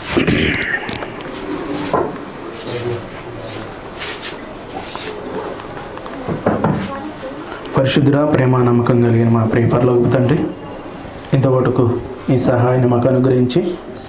పరిశుద్ధుడ ప్రేమ నమ్మకం కలిగిన మా ప్రియ పరలోకి తండ్రి ఇంతవరకు ఈ సహాయాన్ని మాకు అనుగ్రహించి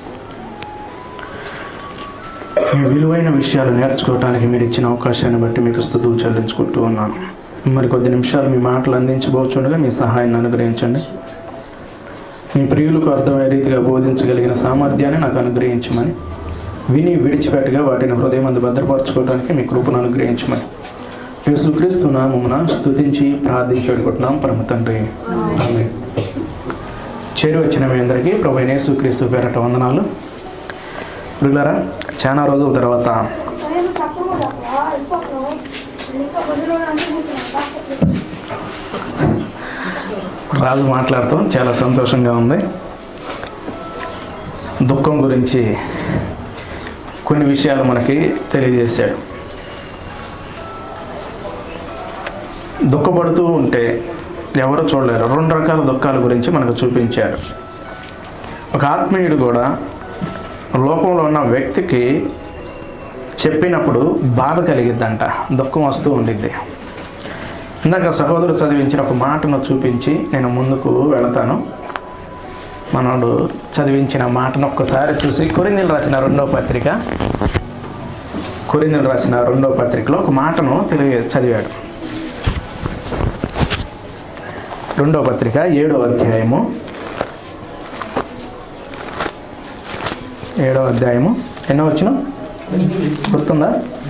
మీ విలువైన విషయాలు నేర్చుకోవడానికి మీరు ఇచ్చిన అవకాశాన్ని బట్టి మీకు స్థుతులు చెల్లించుకుంటూ ఉన్నాను మరి కొద్ది నిమిషాలు మీ మాటలు అందించబోచుండగా మీ సహాయాన్ని అనుగ్రహించండి మీ ప్రియులకు అర్థమయ్యే రీతిగా బోధించగలిగిన సామర్థ్యాన్ని నాకు అనుగ్రహించమని విని విడిచిపెట్టగా వాటిని హృదయం అందు భద్రపరచుకోవడానికి మీ కృపను అనుగ్రహించమని యేసుక్రీస్తు నామమున స్తుతించి ప్రార్థించి అడుగుతున్నాం పరమ తండ్రి ఆమె చేరి వచ్చిన మీ అందరికీ ప్రభు యేసుక్రీస్తు పేరట వందనాలు ప్రియులరా చాలా రోజుల తర్వాత రాజు మాట్లాడుతూ చాలా సంతోషంగా ఉంది దుఃఖం గురించి కొన్ని విషయాలు మనకి తెలియజేశాడు దుఃఖపడుతూ ఉంటే ఎవరు చూడలేరు రెండు రకాల దుఃఖాల గురించి మనకు చూపించారు ఒక ఆత్మీయుడు కూడా లోకంలో ఉన్న వ్యక్తికి చెప్పినప్పుడు బాధ కలిగిద్దంట దుఃఖం వస్తూ ఉండిద్ది ఇందాక సహోదరుడు చదివించిన ఒక మాటను చూపించి నేను ముందుకు వెళతాను మనోడు చదివించిన మాటను ఒక్కసారి చూసి కొరిందలు రాసిన రెండో పత్రిక కొరిందలు రాసిన రెండో పత్రికలో ఒక మాటను తెలియ చదివాడు రెండో పత్రిక ఏడో అధ్యాయము ఏడో అధ్యాయము ఎన్నో వచ్చిన గుర్తుందా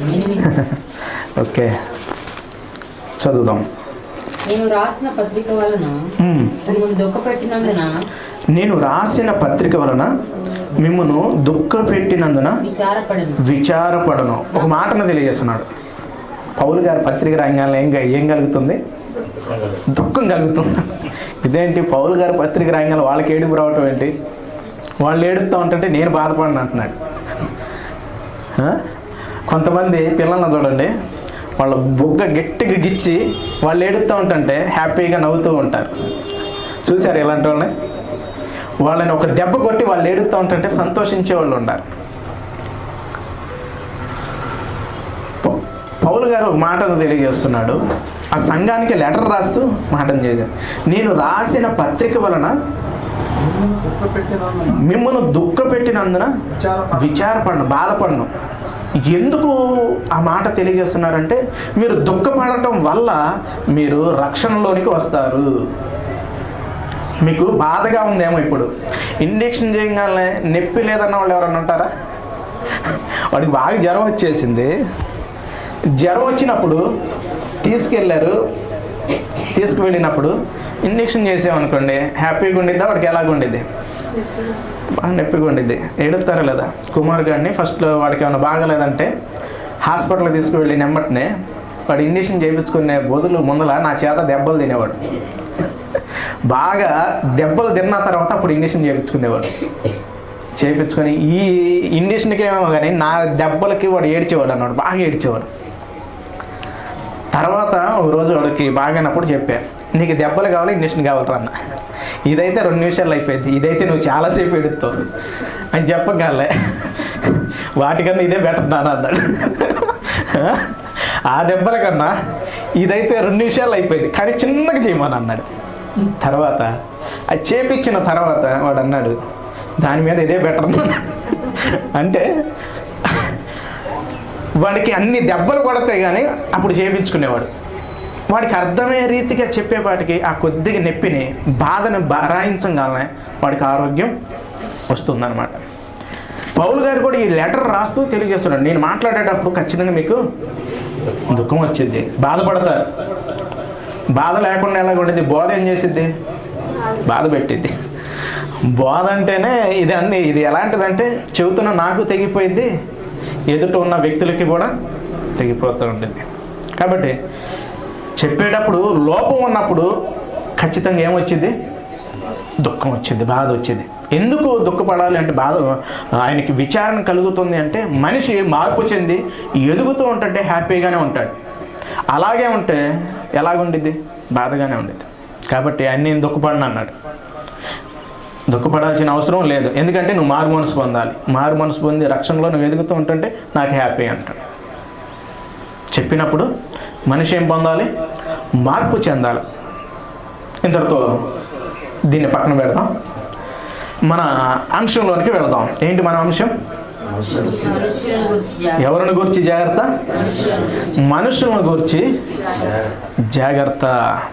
ఓకే చదువుదాం నేను రాసిన పత్రిక వలన మ్మ్. మిమ్మల్ని దుఃఖపెట్టినందున నేను రాసిన పత్రిక వలన మిమ్మను దుఃఖపెట్టినందున విచారపడను విచారపడను ఒక మాటను తెలియజేస్తున్నాడు పౌలు గారి పత్రిక రాయంగానే ఏం గ- ఏం కలుగుతుంది దుఃఖం కలుగుతుంది ఇదేంటి పౌలు గారి పత్రిక రాయంగానే వాళ్ళకి ఏడుపు రావటం ఏంటి వాళ్ళు ఏడుస్తూ ఉంటుంటే నేను బాధపడను అంటున్నాడు ఆ? కొంతమంది పిల్లల్ని చూడండి వాళ్ళ బొగ్గ గట్టిగా గిచ్చి వాళ్ళు ఏడుస్తూ ఉంటుంటే హ్యాపీగా నవ్వుతూ ఉంటారు చూశారు ఇలాంటి వాళ్ళని వాళ్ళని ఒక దెబ్బ కొట్టి వాళ్ళు ఏడుస్తూ ఉంటుంటే సంతోషించే వాళ్ళు ఉంటారు పౌ- పౌలు గారు ఒక మాటను తెలియజేస్తున్నాడు ఆ సంఘానికి లెటర్ రాస్తూ మాటను చేశారు నేను రాసిన పత్రిక వలన మిమ్మల్ని దుఃఖపెట్టినందున విచారపడను బాధపడను ఎందుకు ఆ మాట తెలియజేస్తున్నారంటే మీరు దుఃఖపడటం వల్ల మీరు రక్షణలోనికి వస్తారు మీకు బాధగా ఉందేమో ఇప్పుడు ఇంజెక్షన్ చేయగానే నొప్పి లేదన్న వాళ్ళు ఎవరన్నా ఉంటారా వాడికి బాగా జ్వరం వచ్చేసింది జ్వరం వచ్చినప్పుడు తీసుకెళ్ళారు తీసుకువెళ్ళినప్పుడు ఇంజెక్షన్ చేసామనుకోండి హ్యాపీగా ఉండిద్దా వాడికి ఎలాగ ఉండిద్ది బాగా నొప్పిగా ఉండిద్ది ఏడుస్తారా లేదా కుమార్ గారిని ఫస్ట్లో వాడికి ఏమైనా బాగలేదంటే హాస్పిటల్కి తీసుకువెళ్ళి నెమ్మటినే వాడు ఇంజెక్షన్ చేయించుకునే బదులు ముందల నా చేత దెబ్బలు తినేవాడు బాగా దెబ్బలు తిన్న తర్వాత అప్పుడు ఇంజెక్షన్ చేయించుకునేవాడు చేయించుకొని ఈ ఇంజక్షన్కి ఏమో కానీ నా దెబ్బలకి వాడు ఏడ్చేవాడు అన్నాడు బాగా ఏడ్చేవాడు తర్వాత ఒక రోజు వాడికి బాగానప్పుడు చెప్పా నీకు దెబ్బలు కావాలి ఇంజక్షన్ కావాలరా అన్న ఇదైతే రెండు నిమిషాలు అయిపోయింది ఇదైతే నువ్వు చాలాసేపు ఎడుతావు అని చెప్పగాలే వాటికన్నా ఇదే బెటర్ నాన్న అన్నాడు ఆ దెబ్బల కన్నా ఇదైతే రెండు నిమిషాలు అయిపోయింది కానీ చిన్నగా చేయమని అన్నాడు తర్వాత అది చేపించిన తర్వాత వాడు అన్నాడు దాని మీద ఇదే బెటర్ అన్నాడు అంటే వాడికి అన్ని దెబ్బలు కొడతాయి కానీ అప్పుడు చేయించుకునేవాడు వాడికి అర్థమయ్యే రీతిగా చెప్పేపాటికి ఆ కొద్దిగా నొప్పిని బాధను బరాయించగానే వాడికి ఆరోగ్యం వస్తుందన్నమాట పౌలు గారు కూడా ఈ లెటర్ రాస్తూ తెలియజేస్తున్నాడు నేను మాట్లాడేటప్పుడు ఖచ్చితంగా మీకు దుఃఖం వచ్చింది బాధపడతారు బాధ లేకుండా ఎలా ఉండేది బోధ ఏం చేసిద్ది బాధ పెట్టిద్ది బోధ అంటేనే ఇది అన్ని ఇది ఎలాంటిదంటే చెబుతున్న నాకు తెగిపోయింది ఎదుట ఉన్న వ్యక్తులకి కూడా తెగిపోతూ ఉంటుంది కాబట్టి చెప్పేటప్పుడు లోపం ఉన్నప్పుడు ఖచ్చితంగా ఏమొచ్చింది దుఃఖం వచ్చింది బాధ వచ్చింది ఎందుకు దుఃఖపడాలి అంటే బాధ ఆయనకి విచారణ కలుగుతుంది అంటే మనిషి మార్పు చెంది ఎదుగుతూ ఉంటుంటే హ్యాపీగానే ఉంటాడు అలాగే ఉంటే ఎలాగుండిద్ది బాధగానే ఉండిద్ది కాబట్టి ఆయన నేను దుఃఖపడిన అన్నాడు దుఃఖపడాల్సిన అవసరం లేదు ఎందుకంటే నువ్వు మారు మనసు పొందాలి మారు మనసు పొంది రక్షణలో నువ్వు ఎదుగుతూ ఉంటుంటే నాకు హ్యాపీ అంటాడు చెప్పినప్పుడు మనిషి ఏం పొందాలి మార్పు చెందాలి ఇంతటితో దీన్ని పక్కన పెడదాం మన అంశంలోనికి వెళదాం ఏంటి మన అంశం మనుష్యులను గురించి జాగ్రత్త. ఎవరిని గురించి జాగ్రత్త మనుషులను గురించి జాగ్రత్త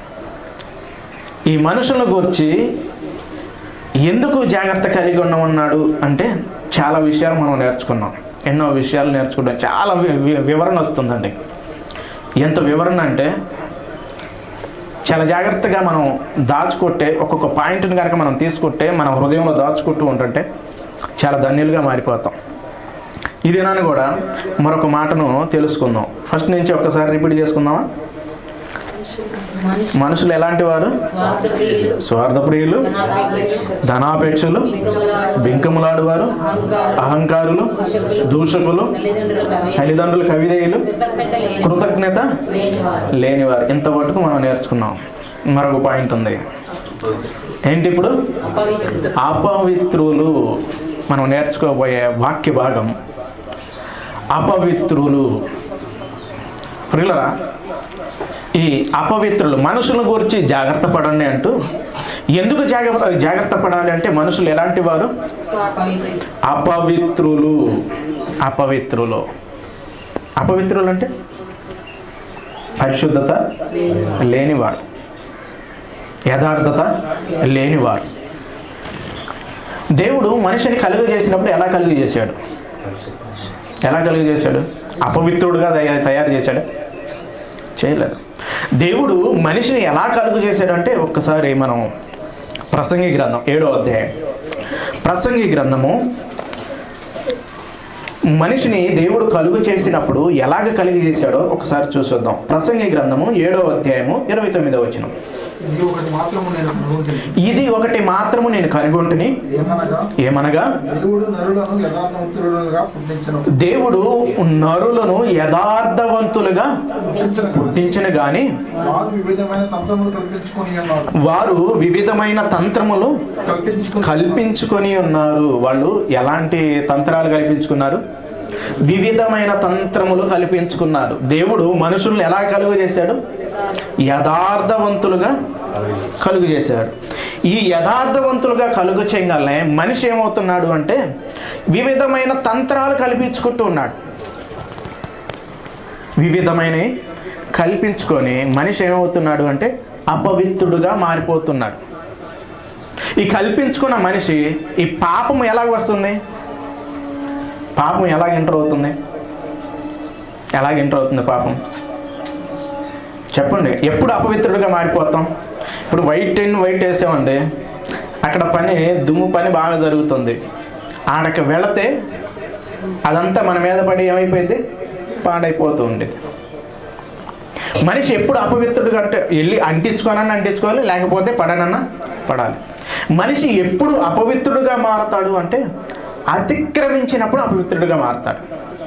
ఈ మనుషులను గురించి ఎందుకు జాగ్రత్త కలిగి ఉండమన్నాడు అంటే చాలా విషయాలు మనం నేర్చుకున్నాం ఎన్నో విషయాలు నేర్చుకుంటాం చాలా వి- వి- వివరణ వస్తుందండి ఎంత వివరణ అంటే చాలా జాగ్రత్తగా మనం దాచుకుంటే ఒక్కొక్క పాయింట్ని కనుక మనం తీసుకుంటే మన హృదయంలో దాచుకుంటూ ఉంటుంటే చాలా ధన్యులుగా మారిపోతాం ఇదేనాని కూడా మరొక మాటను తెలుసుకుందాం ఫస్ట్ నుంచి ఒక్కసారి రిపీట్ చేసుకుందామా మనుష్యులు మనుషులు ఎలాంటి వారు స్వార్థప్రియులు, స్వార్థప్రియులు ధనాపేక్షలు, ధనాపేక్షలు బింకములాడు, బింకములాడువారు అహంకారులు, అహంకారులు దూషకులు తల్లిదండ్రులకు అవి తల్లిదండ్రుల కవిదేయులు కృతజ్ఞత లేని కృతజ్ఞత లేనివారు. లేనివారు ఇంతవరకు మనం నేర్చుకున్నాం మరొక పాయింట్ ఉంది ఏంటి ఇప్పుడు అపవిత్రులు, అపవిత్రులు మనం నేర్చుకోబోయే వాక్య భాగం అపవిత్రులు ప్రియులరా ఈ అపవిత్రులు మనుషుల గురించి జాగ్రత్త పడండి అంటూ ఎందుకు జాగ్రత్త జాగ్రత్త పడాలి అంటే మనుషులు ఎలాంటి వారు స్వాపవిత్రులు, అపవిత్రులు అపవిత్రులు అపవిత్రులు అంటే పరిశుద్ధత లేనివారు. లేనివారు యథార్థత లేనివారు దేవుడు మనిషిని కలుగు చేసినప్పుడు ఎలా కలుగు చేశాడు ఎలా కలుగు చేశాడు అపవిత్రుడుగా తయా- తయారు చేశాడు చేయలేదు దేవుడు మనిషిని ఎలా కలుగు చేశాడంటే ఒక్కసారి మనం ప్రసంగి గ్రంథం ఏడో అధ్యాయం ప్రసంగి గ్రంథము మనిషిని దేవుడు కలుగు చేసినప్పుడు ఎలాగ కలిగి చేశాడో ఒకసారి చూసొద్దాం ప్రసంగి గ్రంథము ఏడో అధ్యాయము ఇరవై తొమ్మిదో వచనం ఇది ఒకటి మాత్రము నేను కనుగొంటిని ఇది ఒకటి మాత్రము నేను కనుగొంటిని ఏమనగా ఏమనగా దేవుడు నరులను యథార్థవంతులుగా పుట్టించను దేవుడు నరులను యథార్థవంతులుగా పుట్టించిన గాని వారు వివిధమైన తంత్రములు కల్పించుకొని ఉన్నారు వారు వివిధమైన తంత్రములు కల్పించుకుని కల్పించుకొని ఉన్నారు వాళ్ళు ఎలాంటి తంత్రాలు కల్పించుకున్నారు వివిధమైన తంత్రములు కల్పించుకున్నారు దేవుడు మనుషుల్ని ఎలా కలుగు చేశాడు యథార్థవంతులుగా కలుగు చేశాడు ఈ యథార్థవంతులుగా కలుగు చేయగలనే మనిషి ఏమవుతున్నాడు అంటే వివిధమైన తంత్రాలు కల్పించుకుంటూ ఉన్నాడు వివిధమైన కల్పించుకొని మనిషి ఏమవుతున్నాడు అంటే అపవిత్రుడుగా మారిపోతున్నాడు ఈ కల్పించుకున్న మనిషి ఈ పాపం ఎలాగ వస్తుంది పాపం ఎలాగ ఎంటర్ అవుతుంది ఎలాగ ఎంటర్ అవుతుంది పాపం చెప్పండి ఎప్పుడు అపవిత్రుడిగా మారిపోతాం ఇప్పుడు వైట్ టెన్ వైట్ వేసామండి అక్కడ పని దుమ్ము పని బాగా జరుగుతుంది ఆడకి వెళితే అదంతా మన మీద పడి ఏమైపోయింది పాడైపోతూ ఉండేది మనిషి ఎప్పుడు అపవిత్రుడుగా అంటే వెళ్ళి అంటించుకోనన్నా అంటించుకోవాలి లేకపోతే పడనన్నా పడాలి మనిషి ఎప్పుడు అపవిత్రుడుగా మారతాడు అంటే అతిక్రమించినప్పుడు అపవిత్రుడుగా మారతాడు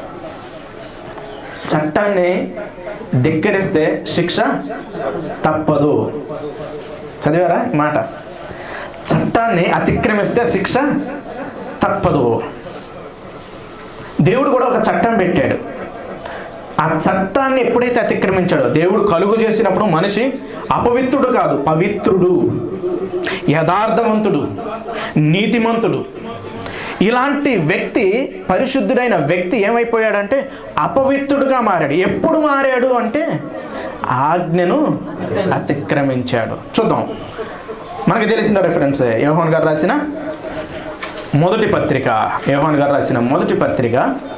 చట్టాన్ని ధిక్కరిస్తే శిక్ష తప్పదు చదివారా ఈ మాట చట్టాన్ని అతిక్రమిస్తే శిక్ష తప్పదు దేవుడు కూడా ఒక చట్టం పెట్టాడు ఆ చట్టాన్ని ఎప్పుడైతే అతిక్రమించాడో దేవుడు కలుగు చేసినప్పుడు మనిషి అపవిత్రుడు కాదు పవిత్రుడు యథార్థవంతుడు నీతిమంతుడు ఇలాంటి వ్యక్తి పరిశుద్ధుడైన వ్యక్తి ఏమైపోయాడంటే అపవిత్రుడుగా మారాడు ఎప్పుడు మారాడు అంటే ఆజ్ఞను అతిక్రమించాడు చూద్దాం మనకు తెలిసిన రెఫరెన్స్ యోహన్ గారు రాసిన మొదటి పత్రిక యోహన్ గారు రాసిన మొదటి పత్రిక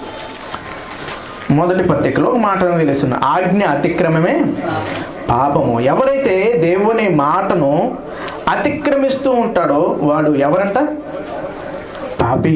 మొదటి పత్రికలో ఒక మాట తెలుస్తుంది ఆజ్ఞ అతిక్రమమే పాపము ఎవరైతే దేవుని మాటను అతిక్రమిస్తూ ఉంటాడో వాడు ఎవరంట పాపి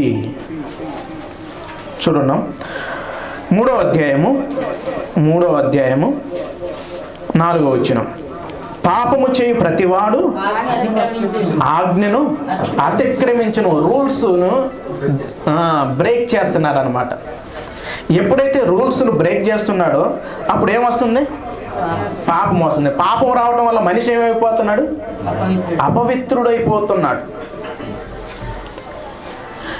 చూడండి మూడో అధ్యాయము మూడో అధ్యాయము నాలుగో వచ్చిన పాపము చేయి ప్రతివాడు వారిని అతిక్రమించును. ఆజ్ఞను అతిక్రమించిన రూల్స్ను బ్రేక్ చేస్తున్నారు అనమాట ఎప్పుడైతే రూల్స్ను బ్రేక్ చేస్తున్నాడో అప్పుడు ఏమొస్తుంది పాపం వస్తుంది పాపం రావడం వల్ల మనిషి ఏమైపోతున్నాడు అపవిత్రుడు. అపవిత్రుడైపోతున్నాడు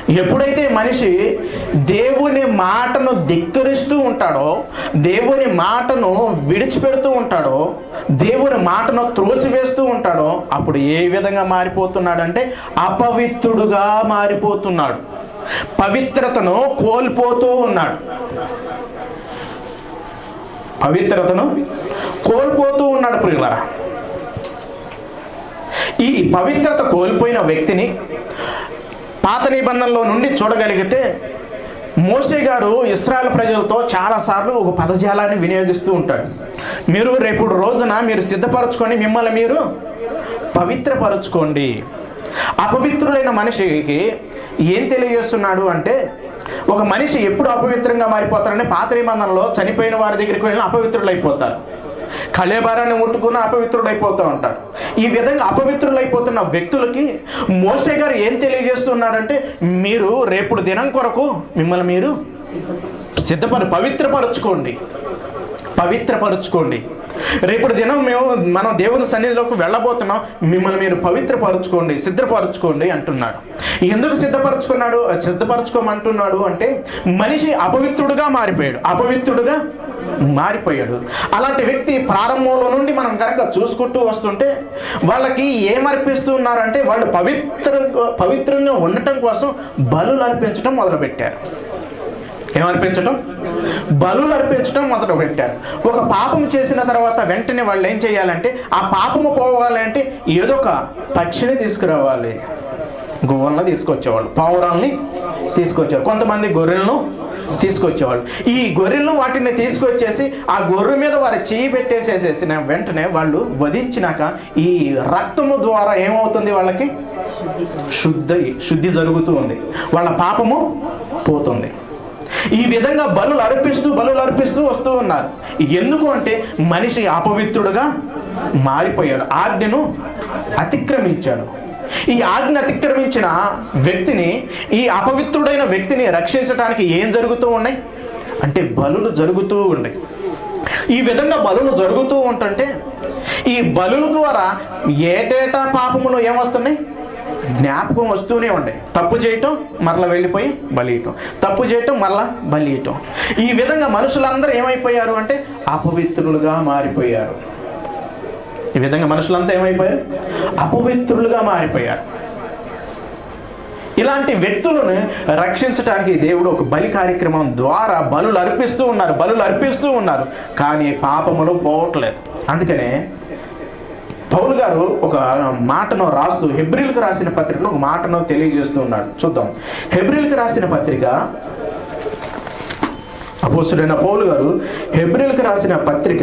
ఎప్పుడైతే మనిషి దేవుని మాటను ధిక్కరిస్తూ ఉంటాడో దేవుని మాటను విడిచిపెడుతూ ఉంటాడో దేవుని మాటను త్రోసివేస్తూ ఉంటాడో అప్పుడు ఏ విధంగా మారిపోతున్నాడంటే అపవిత్రుడుగా మారిపోతున్నాడు పవిత్రతను కోల్పోతూ ఉన్నాడు పవిత్రతను కోల్పోతూ ఉన్నాడు ప్రియులరా ఈ పవిత్రత కోల్పోయిన వ్యక్తిని పాత నిబంధనలో నుండి చూడగలిగితే మోసే గారు ఇస్రాయల్ ప్రజలతో చాలాసార్లు ఒక పదజాలాన్ని వినియోగిస్తూ ఉంటాడు మీరు రేపు రోజున మీరు సిద్ధపరచుకొని మిమ్మల్ని మీరు పవిత్రపరచుకోండి అపవిత్రులైన మనిషికి ఏం తెలియజేస్తున్నాడు అంటే ఒక మనిషి ఎప్పుడు అపవిత్రంగా మారిపోతారని పాత నిబంధనలో చనిపోయిన వారి దగ్గరికి వెళ్ళిన అపవిత్రులు అయిపోతారు కళేబారాన్ని ముట్టుకున్న అపవిత్రుడు అయిపోతూ ఉంటాడు ఈ విధంగా అపవిత్రులైపోతున్న వ్యక్తులకి మోసే గారు ఏం తెలియజేస్తున్నాడంటే మీరు రేపుడు దినం కొరకు మిమ్మల్ని మీరు సిద్ధపరు పవిత్రపరచుకోండి పవిత్రపరచుకోండి రేపటి దినం మేము మనం దేవుని సన్నిధిలోకి వెళ్ళబోతున్నాం మిమ్మల్ని మీరు పవిత్రపరచుకోండి సిద్ధపరచుకోండి అంటున్నాడు ఎందుకు సిద్ధపరచుకున్నాడు సిద్ధపరచుకోమంటున్నాడు అంటే మనిషి అపవిత్రుడుగా మారిపోయాడు అపవిత్రుడుగా మారిపోయాడు అలాంటి వ్యక్తి ప్రారంభంలో నుండి మనం కనుక చూసుకుంటూ వస్తుంటే వాళ్ళకి ఏమర్పిస్తున్నారంటే వాళ్ళు పవిత్ర పవిత్రంగా ఉండటం కోసం బలులు అర్పించడం మొదలుపెట్టారు ఏమర్పించటం బలులు అర్పించడం మొదలు పెట్టారు ఒక పాపం చేసిన తర్వాత వెంటనే వాళ్ళు ఏం చేయాలంటే ఆ పాపము పోవాలంటే ఏదో ఒక పక్షిని తీసుకురావాలి గువ్వలను తీసుకొచ్చేవాళ్ళు పావురాల్ని తీసుకొచ్చేవారు కొంతమంది గొర్రెలను తీసుకొచ్చేవాళ్ళు ఈ గొర్రెలను వాటిని తీసుకొచ్చేసి ఆ గొర్రె మీద వారి చేయి పెట్టేసేసేసిన వెంటనే వాళ్ళు వధించినాక ఈ రక్తము ద్వారా ఏమవుతుంది వాళ్ళకి శుద్ధి శుద్ధి జరుగుతూ ఉంది వాళ్ళ పాపము పోతుంది ఈ విధంగా బలులు అర్పిస్తూ బలులు అర్పిస్తూ వస్తూ ఉన్నారు ఎందుకు అంటే మనిషి అపవిత్రుడుగా మారిపోయాడు ఆజ్ఞను అతిక్రమించాడు ఈ ఆజ్ఞ అతిక్రమించిన వ్యక్తిని ఈ అపవిత్రుడైన వ్యక్తిని రక్షించడానికి ఏం జరుగుతూ ఉన్నాయి అంటే బలులు జరుగుతూ ఉన్నాయి ఈ విధంగా బలులు జరుగుతూ ఉంటుంటే ఈ బలుల ద్వారా ఏటేటా పాపములు ఏమొస్తున్నాయి జ్ఞాపకం వస్తూనే ఉంటాయి తప్పు చేయటం మరలా వెళ్ళిపోయి బలియటం తప్పు చేయటం మరలా బలియటం ఈ విధంగా మనుషులందరూ ఏమైపోయారు అంటే అపవిత్రులుగా మారిపోయారు ఈ విధంగా మనుషులంతా ఏమైపోయారు అపవిత్రులుగా మారిపోయారు ఇలాంటి వ్యక్తులను రక్షించడానికి దేవుడు ఒక బలి కార్యక్రమం ద్వారా బలులు అర్పిస్తూ ఉన్నారు బలులు అర్పిస్తూ ఉన్నారు కానీ పాపములు పోవట్లేదు అందుకనే పౌలు గారు ఒక మాటను రాస్తూ హెబ్రిల్కి రాసిన పత్రికలో ఒక మాటను తెలియజేస్తూ ఉన్నాడు చూద్దాం హెబ్రిల్కి రాసిన పత్రిక అపోసుడైన పౌలు గారు హెబ్రిల్కి రాసిన పత్రిక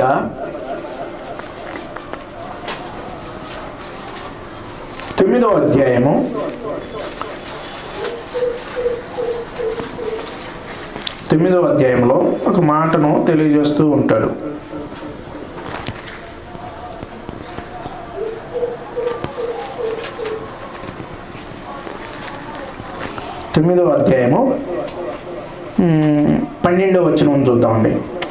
తొమ్మిదో అధ్యాయము తొమ్మిదో అధ్యాయంలో ఒక మాటను తెలియజేస్తూ ఉంటాడు తొమ్మిదవ అధ్యాయము మ్, పన్నెండవ వచనం చూద్దామండి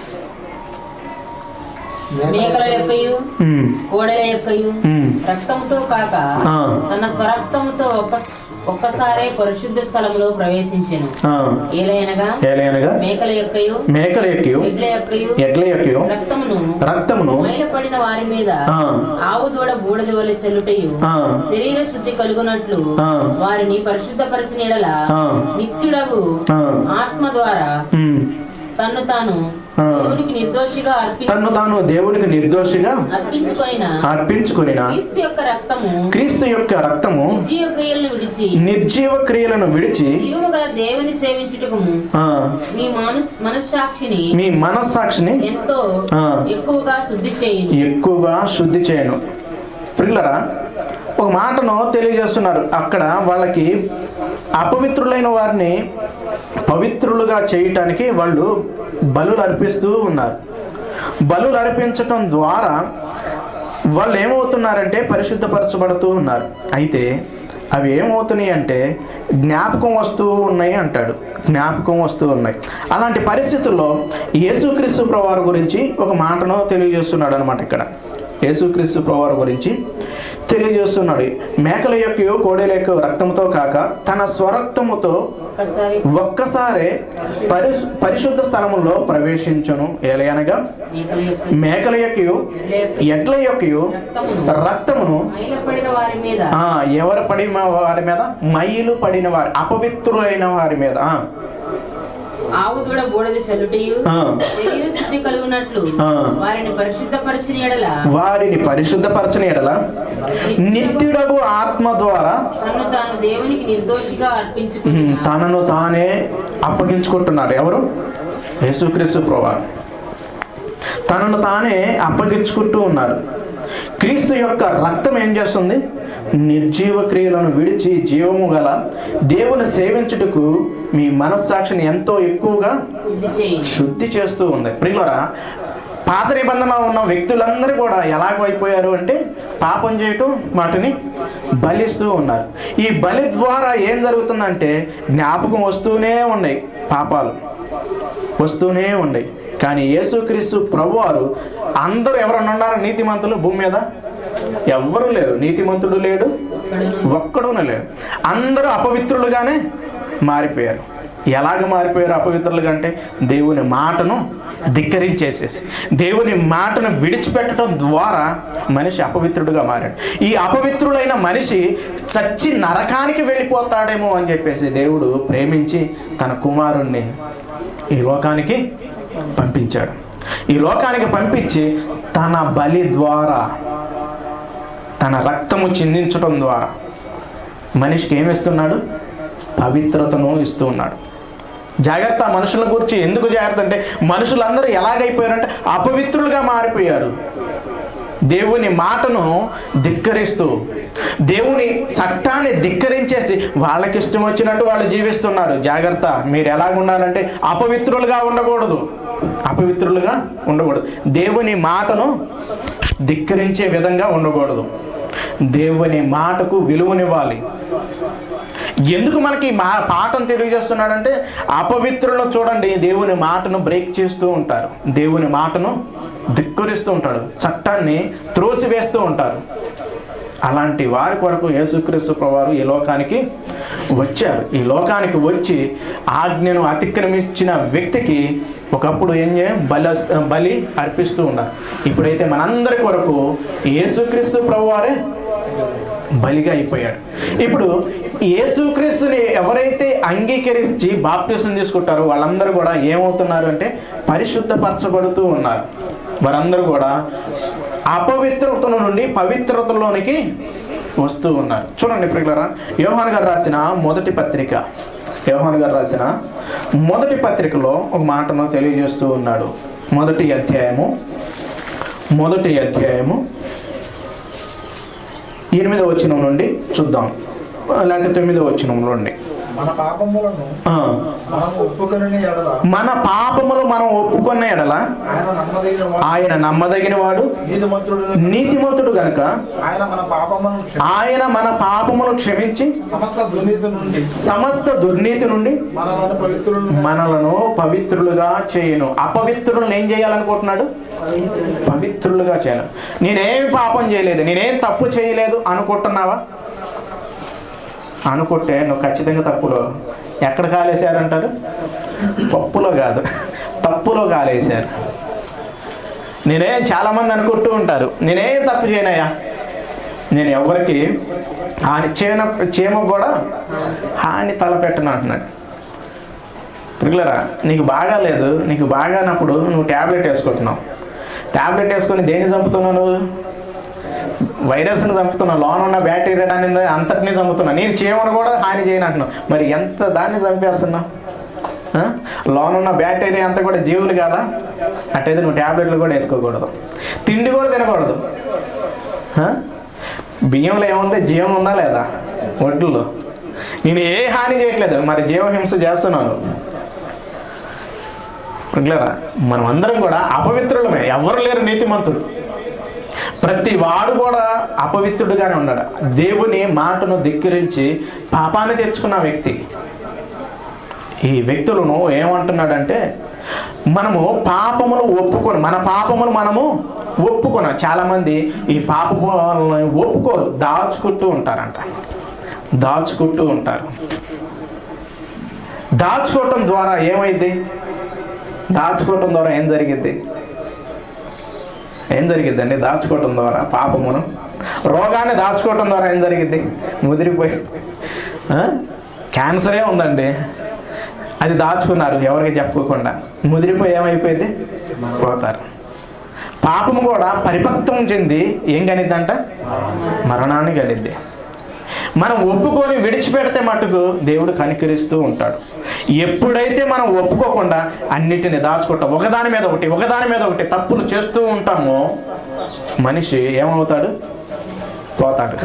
మేకల యొక్కయు మ్, కోడెల యొక్కయు మ్, రక్తంతో కాక ఆ. తన స్వరక్తంతో ఒక్క ఒక్కసారే పరిశుద్ధ స్థలములో ప్రవేశించెను ఆ, ఏలైనగా ఏలయనగా మేకల యొక్కయు మేకల యొక్కయు ఎడ్ల యొక్కయు ఎడ్ల యొక్కయు రక్తమును రక్తమును మైలపడిన వారి మీద ఆ, ఆవు దూడ బూడిద వలె చెల్లుటయు ఆ, శరీర శుద్ధి కలుగునట్లు ఆ. వారిని పరిశుద్ధపరిచిన ఎడల ఆ, నిత్యుడగు ఆ, ఆత్మ ద్వారా మ్, తన్ను తాను ఆ. దేవునికి నిర్దోషిగా అర్పి తన్ను తాను దేవునికి నిర్దోషిగా అర్పించుకొనిన అర్పించుకొనిన క్రీస్తు యొక్క రక్తము క్రీస్తు యొక్క రక్తము జీవ క్రియలను విడిచి నిర్జీవ క్రియలను విడిచి జీవము గల దేవుని సేవించుటకు ఆ, మీ మనస్ మనస్సాక్షిని మీ మనస్సాక్షిని ఎంతో ఆ. ఎక్కువగా శుద్ధి చేయును ఎక్కువగా శుద్ధి చేయను పిల్లరా ఒక మాటను తెలియజేస్తున్నారు అక్కడ వాళ్ళకి అపవిత్రులైన వారిని పవిత్రులుగా చేయటానికి వాళ్ళు బలులు అర్పిస్తూ ఉన్నారు బలులు అర్పించటం ద్వారా వాళ్ళు ఏమవుతున్నారంటే పరిశుద్ధపరచబడుతూ ఉన్నారు అయితే అవి ఏమవుతున్నాయి అంటే జ్ఞాపకం వస్తూ ఉన్నాయి అంటాడు జ్ఞాపకం వస్తూ ఉన్నాయి అలాంటి పరిస్థితుల్లో యేసుక్రీస్తు ప్రవారు గురించి ఒక మాటను తెలియజేస్తున్నాడు అనమాట ఇక్కడ యేసుక్రీస్తు ప్రవారు గురించి తెలియజేస్తున్నాడు మేకల యొక్క కోడెల యొక్క రక్తంతో కాక తన స్వరక్తముతో ఒక్కసారి ఒక్కసారే పరి పరిశుద్ధ స్థలములో ప్రవేశించును ఏలయనగా మేకల యొక్క మేకల యొక్క ఎడ్ల యొక్క రక్తమును మైలపడిన వారి మీద ఆ, ఎవరు పడిన వారి మీద మైలు పడిన వారి అపవిత్రులైన వారి మీద ఆ, ఆవు దూడ బూడిద చల్లుటయు ఆ. శరీర శుద్ధి కలుగునట్లు ఆ. వారిని పరిశుద్ధపరిచిన ఎడల వారిని పరిశుద్ధపరచని ఎడల నిత్యుడగు ఆత్మ ద్వారా తను తాను దేవునికి నిర్దోషిగా ఉమ్, అర్పించుకుని తనను తానే అప్పగించుకుంటున్నాడు ఎవరు యేసుక్రీస్తు ప్రభా తనను తానే అప్పగించుకుంటూ ఉన్నారు క్రీస్తు యొక్క రక్తం ఏం చేస్తుంది నిర్జీవ క్రియలను విడిచి జీవము గల దేవుని సేవించుటకు మీ మనస్సాక్షిని ఎంతో ఎక్కువగా శుద్ధి చేయి శుద్ధి చేస్తూ ఉంది ప్రియులరా పాత నిబంధన ఉన్న వ్యక్తులందరూ కూడా ఎలాగైపోయారు అంటే పాపం చేయటం వాటిని బలిస్తూ ఉన్నారు ఈ బలి ద్వారా ఏం జరుగుతుందంటే జ్ఞాపకం వస్తూనే ఉన్నాయి పాపాలు వస్తూనే ఉన్నాయి కానీ యేసుక్రీస్తు ప్రభువారు అందరూ ఎవరన్నా ఉన్నారా నీతిమంతులు భూమి మీద ఎవ్వరూ లేరు నీతిమంతుడు లేడు ఒక్కడూనే లేడు అందరూ అపవిత్రులుగానే మారిపోయారు ఎలాగ మారిపోయారు అపవిత్రులుగా అంటే దేవుని మాటను ధిక్కరించేసేసి దేవుని మాటను విడిచిపెట్టడం ద్వారా మనిషి అపవిత్రుడుగా మారాడు ఈ అపవిత్రుడైన మనిషి చచ్చి నరకానికి వెళ్ళిపోతాడేమో అని చెప్పేసి దేవుడు ప్రేమించి తన కుమారుణ్ణి ఈ లోకానికి పంపించాడు ఈ లోకానికి పంపించి తన బలి ద్వారా తన రక్తము చిందించడం ద్వారా మనిషికి ఏమి ఇస్తున్నాడు పవిత్రతను ఇస్తూ ఉన్నాడు జాగ్రత్త మనుషుల గురించి ఎందుకు జాగ్రత్త అంటే మనుషులందరూ ఎలాగైపోయారంటే అపవిత్రులుగా మారిపోయారు దేవుని మాటను ధిక్కరిస్తూ దేవుని చట్టాన్ని ధిక్కరించేసి వాళ్ళకి ఇష్టం వచ్చినట్టు వాళ్ళు జీవిస్తున్నారు జాగ్రత్త మీరు ఎలాగ ఉండాలంటే అపవిత్రులుగా ఉండకూడదు అపవిత్రులుగా ఉండకూడదు దేవుని మాటను ధిక్కరించే విధంగా ఉండకూడదు దేవుని మాటకు విలువనివ్వాలి ఎందుకు మనకి ఈ మా పాఠం తెలియజేస్తున్నాడంటే అపవిత్రులను చూడండి దేవుని మాటను బ్రేక్ చేస్తూ ఉంటారు దేవుని మాటను ధిక్కరిస్తూ ఉంటాడు చట్టాన్ని త్రోసివేస్తూ ఉంటారు అలాంటి వారి కొరకు యేసుక్రీస్తు ప్రభువారు ఈ లోకానికి వచ్చారు ఈ లోకానికి వచ్చి ఆజ్ఞను అతిక్రమించిన వ్యక్తికి ఒకప్పుడు ఏం చేయం బలి బలి అర్పిస్తూ ఉన్నారు ఇప్పుడైతే మనందరి కొరకు యేసుక్రీస్తు ప్రభువారే బలిగా అయిపోయాడు ఇప్పుడు యేసుక్రీస్తుని ఎవరైతే అంగీకరించి బాప్టిజం తీసుకుంటారో వాళ్ళందరూ కూడా ఏమవుతున్నారు అంటే పరిశుద్ధపరచబడుతూ ఉన్నారు వారందరూ కూడా అపవిత్రత నుండి పవిత్రతలోనికి వస్తూ ఉన్నారు చూడండి ప్రియులరా యోహాన్ గారు రాసిన మొదటి పత్రిక యోహాన్ గారు రాసిన మొదటి పత్రికలో ఒక మాటను తెలియజేస్తూ ఉన్నాడు మొదటి అధ్యాయము మొదటి అధ్యాయము ఎనిమిదో వచనం నుండి చూద్దాం లేకపోతే తొమ్మిదో వచనం నుండి మన పాపములను ఆ, మనం ఒప్పుకొని ఎడల మన పాపములు మనం ఒప్పుకున్న ఎడల ఆయన నమ్మదగిన వాడు, ఆయన నమ్మదగిన వాడు నీతిమంతుడు నీతిమంతుడు గనుక ఆయన మన పాపములను క్షమి- ఆయన మన పాపమును క్షమించి సమస్త దుర్నీతి నుండి సమస్త దుర్నీతి నుండి మనలను పవిత్రులను మనలను పవిత్రులుగా చేయను అపవిత్రులను ఏం చేయాలనుకుంటున్నాడు పవిత్రులుగా చేయను నేనేం పాపం చేయలేదు నేనేం తప్పు చేయలేదు అనుకుంటున్నావా అనుకుంటే నువ్వు ఖచ్చితంగా తప్పులో ఎక్కడ కాలేశారంటారు పప్పులో కాదు తప్పులో కాలేశారు నేనేం చాలామంది అనుకుంటూ ఉంటారు నేనేం తప్పు చేయనయ్యా నేను ఎవరికి హాని చీమ చీమ కూడా హాని తలపెట్టను అంటున్నాడు రెగ్యులరా నీకు బాగా లేదు నీకు బాగానప్పుడు నువ్వు ట్యాబ్లెట్ వేసుకుంటున్నావు ట్యాబ్లెట్ వేసుకొని దేన్ని చంపుతున్నావు నువ్వు వైరస్ని చంపుతున్నావు లోన ఉన్న బ్యాక్టీరియాని అంతటినీ చంపుతున్నావు నేను చీమను కూడా హాని చేయను అంటున్నావు మరి ఎంత దాన్ని చంపేస్తున్నావు ఆ? లోన ఉన్న బ్యాక్టీరియా అంతా కూడా జీవులు కాదా అట్టయితే నువ్వు ట్యాబ్లెట్లు కూడా వేసుకోకూడదు తిండి కూడా తినకూడదు ఆ? బియ్యంలో ఏముంది జీవం ఉందా లేదా ఒడ్డులో నేను ఏ హాని చేయట్లేదు మరి జీవహింస చేస్తున్నాను రెగ్యులరా మనం అందరం కూడా అపవిత్రులమే ఎవరు లేరు నీతిమంతుడు ప్రతి వాడు కూడా అపవిత్రుడుగానే ఉన్నాడు దేవుని మాటను ధిక్కరించి పాపాన్ని తెచ్చుకున్న వ్యక్తి ఈ వ్యక్తులను ఏమంటున్నాడంటే మనము పాపములు ఒప్పుకొని మన పాపములు మనము ఒప్పుకోను చాలామంది ఈ పాప వాళ్ళని ఒప్పుకోరు దాచుకుంటూ ఉంటారంట దాచుకుంటూ ఉంటారు దాచుకోవటం ద్వారా ఏమైంది దాచుకోవటం ద్వారా ఏం జరిగింది ఏం జరిగిద్దండి దాచుకోవటం ద్వారా పాపమును రోగాన్ని దాచుకోవటం ద్వారా ఏం జరిగిద్ది ముదిరిపోయి ఆ? క్యాన్సరే ఉందండి అది దాచుకున్నారు ఎవరికి చెప్పుకోకుండా ముదిరిపోయి ఏమైపోయింది పోతారు పాపము కూడా పరిపక్వం చెంది ఏం కనిద్దంట మరణాన్ని కలిద్ది మనం ఒప్పుకొని విడిచిపెడితే మటుకు దేవుడు కనికరిస్తూ ఉంటాడు ఎప్పుడైతే మనం ఒప్పుకోకుండా అన్నిటిని దాచుకుంటాం ఒకదాని మీద ఒకటి ఒకదాని మీద ఒకటి తప్పులు చేస్తూ ఉంటామో మనిషి ఏమవుతాడు పోతాడు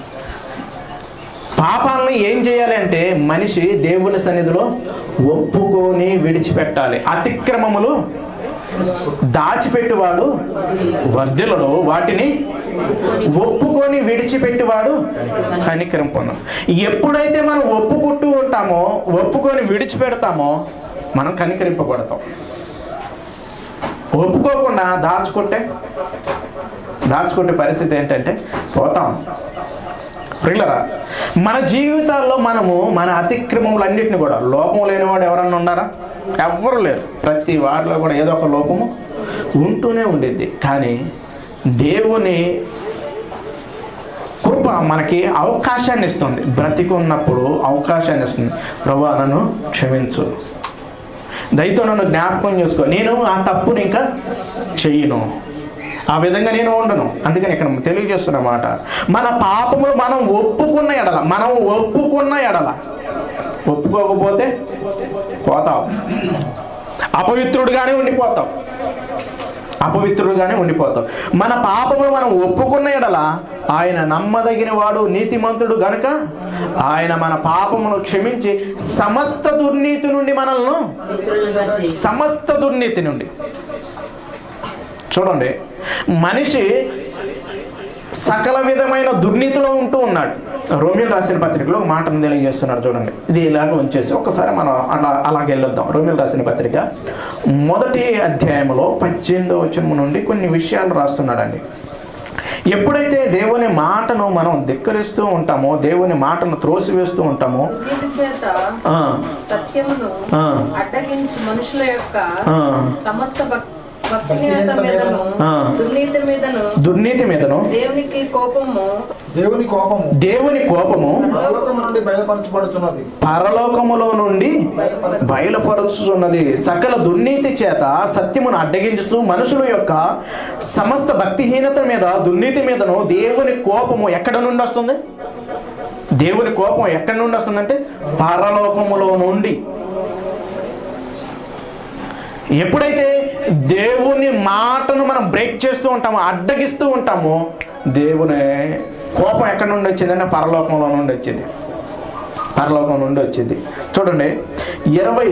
పాపాలను ఏం చేయాలి అంటే మనిషి దేవుని సన్నిధిలో ఒప్పుకొని విడిచిపెట్టాలి అతిక్రమములు దాచిపెట్టువాడు వర్ధిలను వాటిని ఒప్పుకొని విడిచిపెట్టువాడు కనికరం పొందం ఎప్పుడైతే మనం ఒప్పుకుంటూ ఉంటామో ఒప్పుకొని విడిచిపెడతామో మనం కనికరింపబడతాం ఒప్పుకోకుండా దాచుకుంటే దాచుకుంటే పరిస్థితి ఏంటంటే పోతాం ప్రిల్లరా మన జీవితాల్లో మనము మన అతిక్రమములన్నింటినీ కూడా లోపం లేనివాడు ఎవరన్నా ఉన్నారా ఎవ్వరు లేరు ప్రతి వారిలో కూడా ఏదో ఒక లోపము ఉంటూనే ఉండిద్ది కానీ దేవుని కృప మనకి అవకాశాన్ని ఇస్తుంది బ్రతికున్నప్పుడు అవకాశాన్ని ఇస్తుంది ప్రభా నన్ను క్షమించు దయతో నన్ను జ్ఞాపకం చేసుకో నేను ఆ తప్పుని ఇంకా చెయ్యను ఆ విధంగా నేను ఉండను అందుకని ఇక్కడ తెలియజేస్తున్న మాట మన పాపములు మనం ఒప్పుకున్న ఎడల మనం ఒప్పుకున్న ఎడల ఒప్పుకోకపోతే పోతాం అపవిత్రుడుగానే ఉండిపోతాం అపవిత్రుడుగానే ఉండిపోతాం మన పాపములు మనం ఒప్పుకున్న ఎడల ఆయన నమ్మదగిన వాడు నీతిమంతుడు గనుక ఆయన మన పాపమును క్షమించి సమస్త దుర్నీతి నుండి మనల్ని మిత్రులుగా చేయి సమస్త దుర్నీతి నుండి చూడండి మనిషి సకల విధమైన దుర్నీతిలో ఉంటూ ఉన్నాడు రోమిల్ రాసిన పత్రికలో ఒక మాటను తెలియజేస్తున్నాడు చూడండి ఇది ఇలాగ ఉంచేసి ఒక్కసారి మనం అలా అలాగ వెళ్ళొద్దాం రోమిల్ రాసిన పత్రిక మొదటి అధ్యాయంలో పద్దెనిమిదో వచనం నుండి కొన్ని విషయాలు రాస్తున్నాడండి ఎప్పుడైతే దేవుని మాటను మనం ధిక్కరిస్తూ ఉంటామో దేవుని మాటను త్రోసివేస్తూ ఉంటామో దుర్నీతి చేత ఆ, సత్యమును ఆ, అడ్డగించి మనుషుల యొక్క ఆ. సమస్త భక్- భక్తిహీనత మీదను ఆ. దుర్నీతి మీదను దుర్నీతి మీదను దేవునికి కోపము దేవుని కోపము దేవుని కోపము పరలోకము నుండి బయలుపరచబడుతున్నది పరలోకములో నుండి బయలుపరుచుచున్నది సకల దుర్నీతి చేత సత్యమును అడ్డగించుచు మనుషుల యొక్క సమస్త భక్తిహీనత మీద దుర్నీతి మీదను దేవుని కోపము ఎక్కడ నుండి వస్తుంది దేవుని కోపం ఎక్కడి నుండి వస్తుందంటే పరలోకములో నుండి ఎప్పుడైతే దేవుని మాటను మనం బ్రేక్ చేస్తూ ఉంటామో అడ్డగిస్తూ ఉంటామో దేవుని కోపం ఎక్కడి నుండి వచ్చిందంటే పరలోకంలో నుండి వచ్చింది పరలోకం నుండి వచ్చింది చూడండి ఇరవై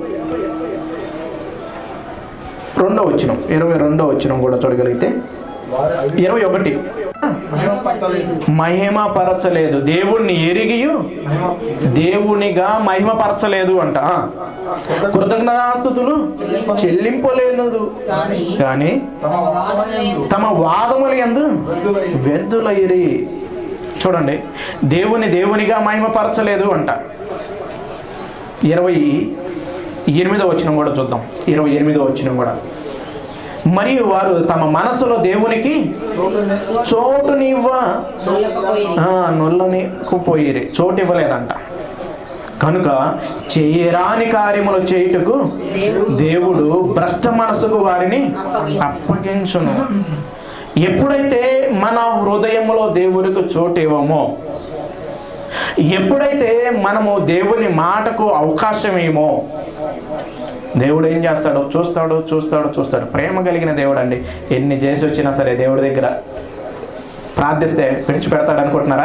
రెండో వచ్చినం ఇరవై రెండో వచ్చినం కూడా చూడగలిగితే వారి అవి ఇరవై ఒకటి మహిమపరచలేదు. మహిమపరచలేదు దేవుణ్ణి ఎరిగియు మహిమ దేవునిగా మహిమపరచలేదు అంట ఆ. కృతజ్ఞతాస్తుతులు చెల్లింపలేనదు కానీ కానీ తమ వాదములందు తమ వాదములు ఎందు వ్యర్థులై వ్యర్థులైరి చూడండి దేవుని దేవునిగా మహిమపరచలేదు అంట ఇరవై ఎనిమిదో వచ్చిన కూడా చూద్దాం ఇరవై ఎనిమిదో వచ్చిన కూడా మరియు వారు తమ మనసులో దేవునికి చోటుని చోటునివ్వ నొల్లకపోయింది ఆ, నొల్లని పోయిరి చోటు ఇవ్వలేదంట కనుక చేయరాని కార్యములు చేయుటకు దేవుడు భ్రష్ట మనసుకు వారిని అప్పగించును ఎప్పుడైతే మన హృదయములో దేవునికి చోటు ఇవ్వమో ఎప్పుడైతే మనము దేవుని మాటకు అవకాశం ఏమో దేవుడు ఏం చేస్తాడు చూస్తాడు చూస్తాడు చూస్తాడు ప్రేమ కలిగిన దేవుడు అండి ఎన్ని చేసి వచ్చినా సరే దేవుడి దగ్గర ప్రార్థిస్తే విడిచిపెడతాడు అనుకుంటున్నారా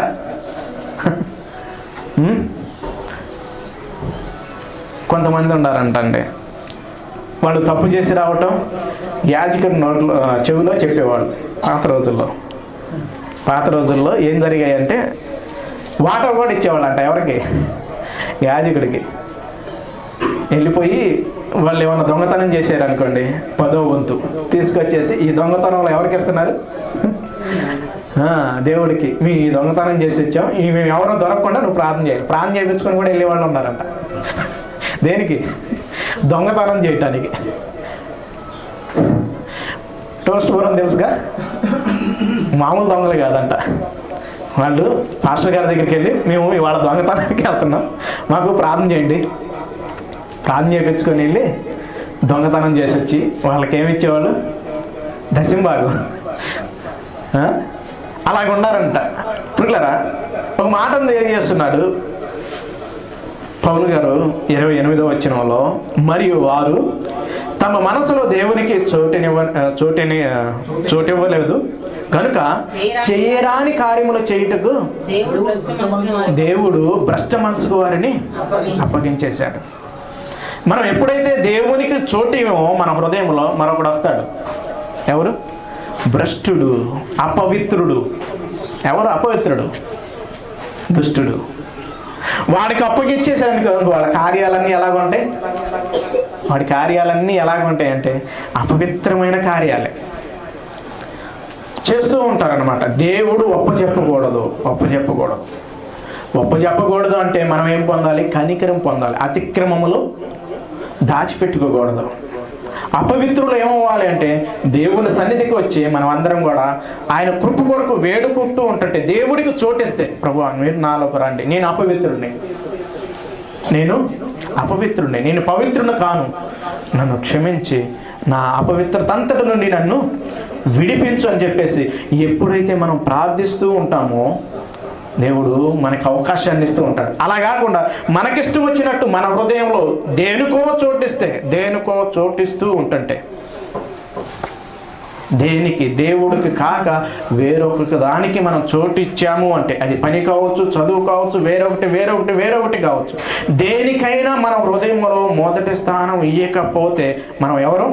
హ్మ్? కొంతమంది ఉన్నారంటండి వాళ్ళు తప్పు చేసి రావటం యాజకుడి నోట్లో ఆ, చెవిలో చెప్పేవాళ్ళు పాత రోజుల్లో పాత రోజుల్లో ఏం జరిగాయంటే వాటర్ కూడా ఇచ్చేవాళ్ళు అంట ఎవరికి యాజకుడికి వెళ్ళిపోయి వాళ్ళు ఏమైనా దొంగతనం చేశారు అనుకోండి పదో వంతు తీసుకొచ్చేసి ఈ దొంగతనంలో ఎవరికి ఇస్తున్నారు ఆ, దేవుడికి మీ దొంగతనం చేసి వచ్చాం ఈ మేము ఎవరో దొరకకుండా నువ్వు ప్రార్థన చేయాలి ప్రార్థన చేయించుకొని కూడా వెళ్ళే వాళ్ళు ఉన్నారంట దేనికి దొంగతనం చేయటానికి టోస్ట్ పూరం తెలుసుగా మామూలు దొంగలు కాదంట వాళ్ళు పాస్టర్ గారి దగ్గరికి వెళ్ళి మేము ఇవాళ దొంగతనానికి వెళ్తున్నాం మాకు ప్రార్థన చేయండి ప్రార్థన చేయించుకొని వెళ్ళి దొంగతనం చేసి వచ్చి వాళ్ళకి ఏమి ఇచ్చేవాళ్ళు దశంబాగు ఆ? అలాగ ఉన్నారంట ఇప్పుడులరా ఒక మాటను తెలియజేస్తున్నాడు పౌలు గారు ఇరవై ఎనిమిదో వచ్చినంలో మరియు వారు తమ మనసులో దేవునికి చోటినివ్వ చోటిని చోటివ్వలేదు కనుక చేయరాని కార్యములు చేయుటకు దేవుడు భ్రష్ట మనసును వారికి దేవుడు భ్రష్ట మనసుకు వారిని అప్పగించేశాడు మనం ఎప్పుడైతే దేవునికి చోటు ఇవ్వమో మన హృదయంలో మరొకడు వస్తాడు ఎవరు భ్రష్టుడు అపవిత్రుడు ఎవరు అపవిత్రుడు దుష్టుడు వాడికి అప్పగిచ్చేసాడు అనుకో వాళ్ళ కార్యాలన్నీ ఎలాగుంటాయి వాడి కార్యాలన్నీ ఎలాగుంటాయి అంటే అపవిత్రమైన కార్యాలే చేస్తూ ఉంటారనమాట దేవుడు ఒప్ప చెప్పకూడదు ఒప్ప చెప్పకూడదు ఒప్ప చెప్పకూడదు అంటే మనం ఏం పొందాలి కనికరం పొందాలి అతిక్రమములు దాచిపెట్టుకోకూడదు అపవిత్రులు ఏమవ్వాలి అంటే దేవుని సన్నిధికి వచ్చి మనం అందరం కూడా ఆయన కృప కొరకు వేడుకుంటూ ఉంటుంటే దేవుడికి చోటిస్తే ప్రభు మీరు నాలోకి రండి నేను అపవిత్రుడిని నేను అపవిత్రుడిని నేను పవిత్రుని కాను నన్ను క్షమించి నా అపవిత్రత అంతటి నుండి నన్ను విడిపించు అని చెప్పేసి ఎప్పుడైతే మనం ప్రార్థిస్తూ ఉంటామో దేవుడు మనకి అవకాశాన్ని ఇస్తూ ఉంటాడు అలా కాకుండా మనకిష్టం వచ్చినట్టు మన హృదయంలో దేనికో చోటిస్తే దేనికో చోటిస్తూ ఉంటుంటే దేనికి దేవుడికి కాక వేరొక దానికి మనం చోటు ఇచ్చాము అంటే అది పని కావచ్చు చదువు కావచ్చు వేరొకటి వేరొకటి వేరొకటి కావచ్చు దేనికైనా మన హృదయంలో మొదటి స్థానం ఇయ్యకపోతే మనం ఎవరు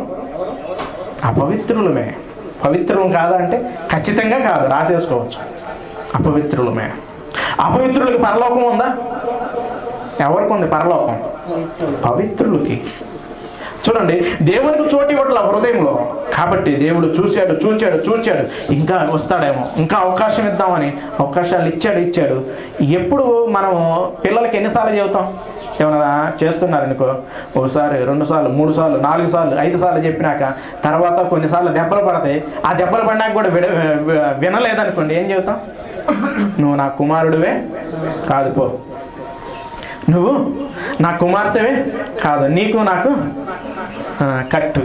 అపవిత్రులమే పవిత్రులం కాదా అంటే ఖచ్చితంగా కాదు రాసేసుకోవచ్చు అపవిత్రులమే అపవిత్రులకి పరలోకం ఉందా ఎవరికి ఉంది పరలోకం పవిత్రులకి చూడండి దేవునికి చోటు ఇవ్వట్ల హృదయంలో కాబట్టి దేవుడు చూశాడు చూచాడు చూచాడు ఇంకా వస్తాడేమో ఇంకా అవకాశం ఇద్దామని అవకాశాలు ఇచ్చాడు ఇచ్చాడు ఎప్పుడు మనం పిల్లలకి ఎన్నిసార్లు చెబుతాం ఏమన్నా చేస్తున్నారనుకో ఒకసారి రెండు సార్లు మూడు సార్లు నాలుగు సార్లు ఐదు సార్లు చెప్పినాక తర్వాత కొన్నిసార్లు దెబ్బలు పడతాయి ఆ దెబ్బలు పడినాక కూడా విడ వి- వినలేదనుకోండి ఏం చెబుతాం నువ్వు నా కుమారుడివే కాదు పో నువ్వు నా కుమార్తెవే కాదు నీకు నాకు ఆ, కట్టు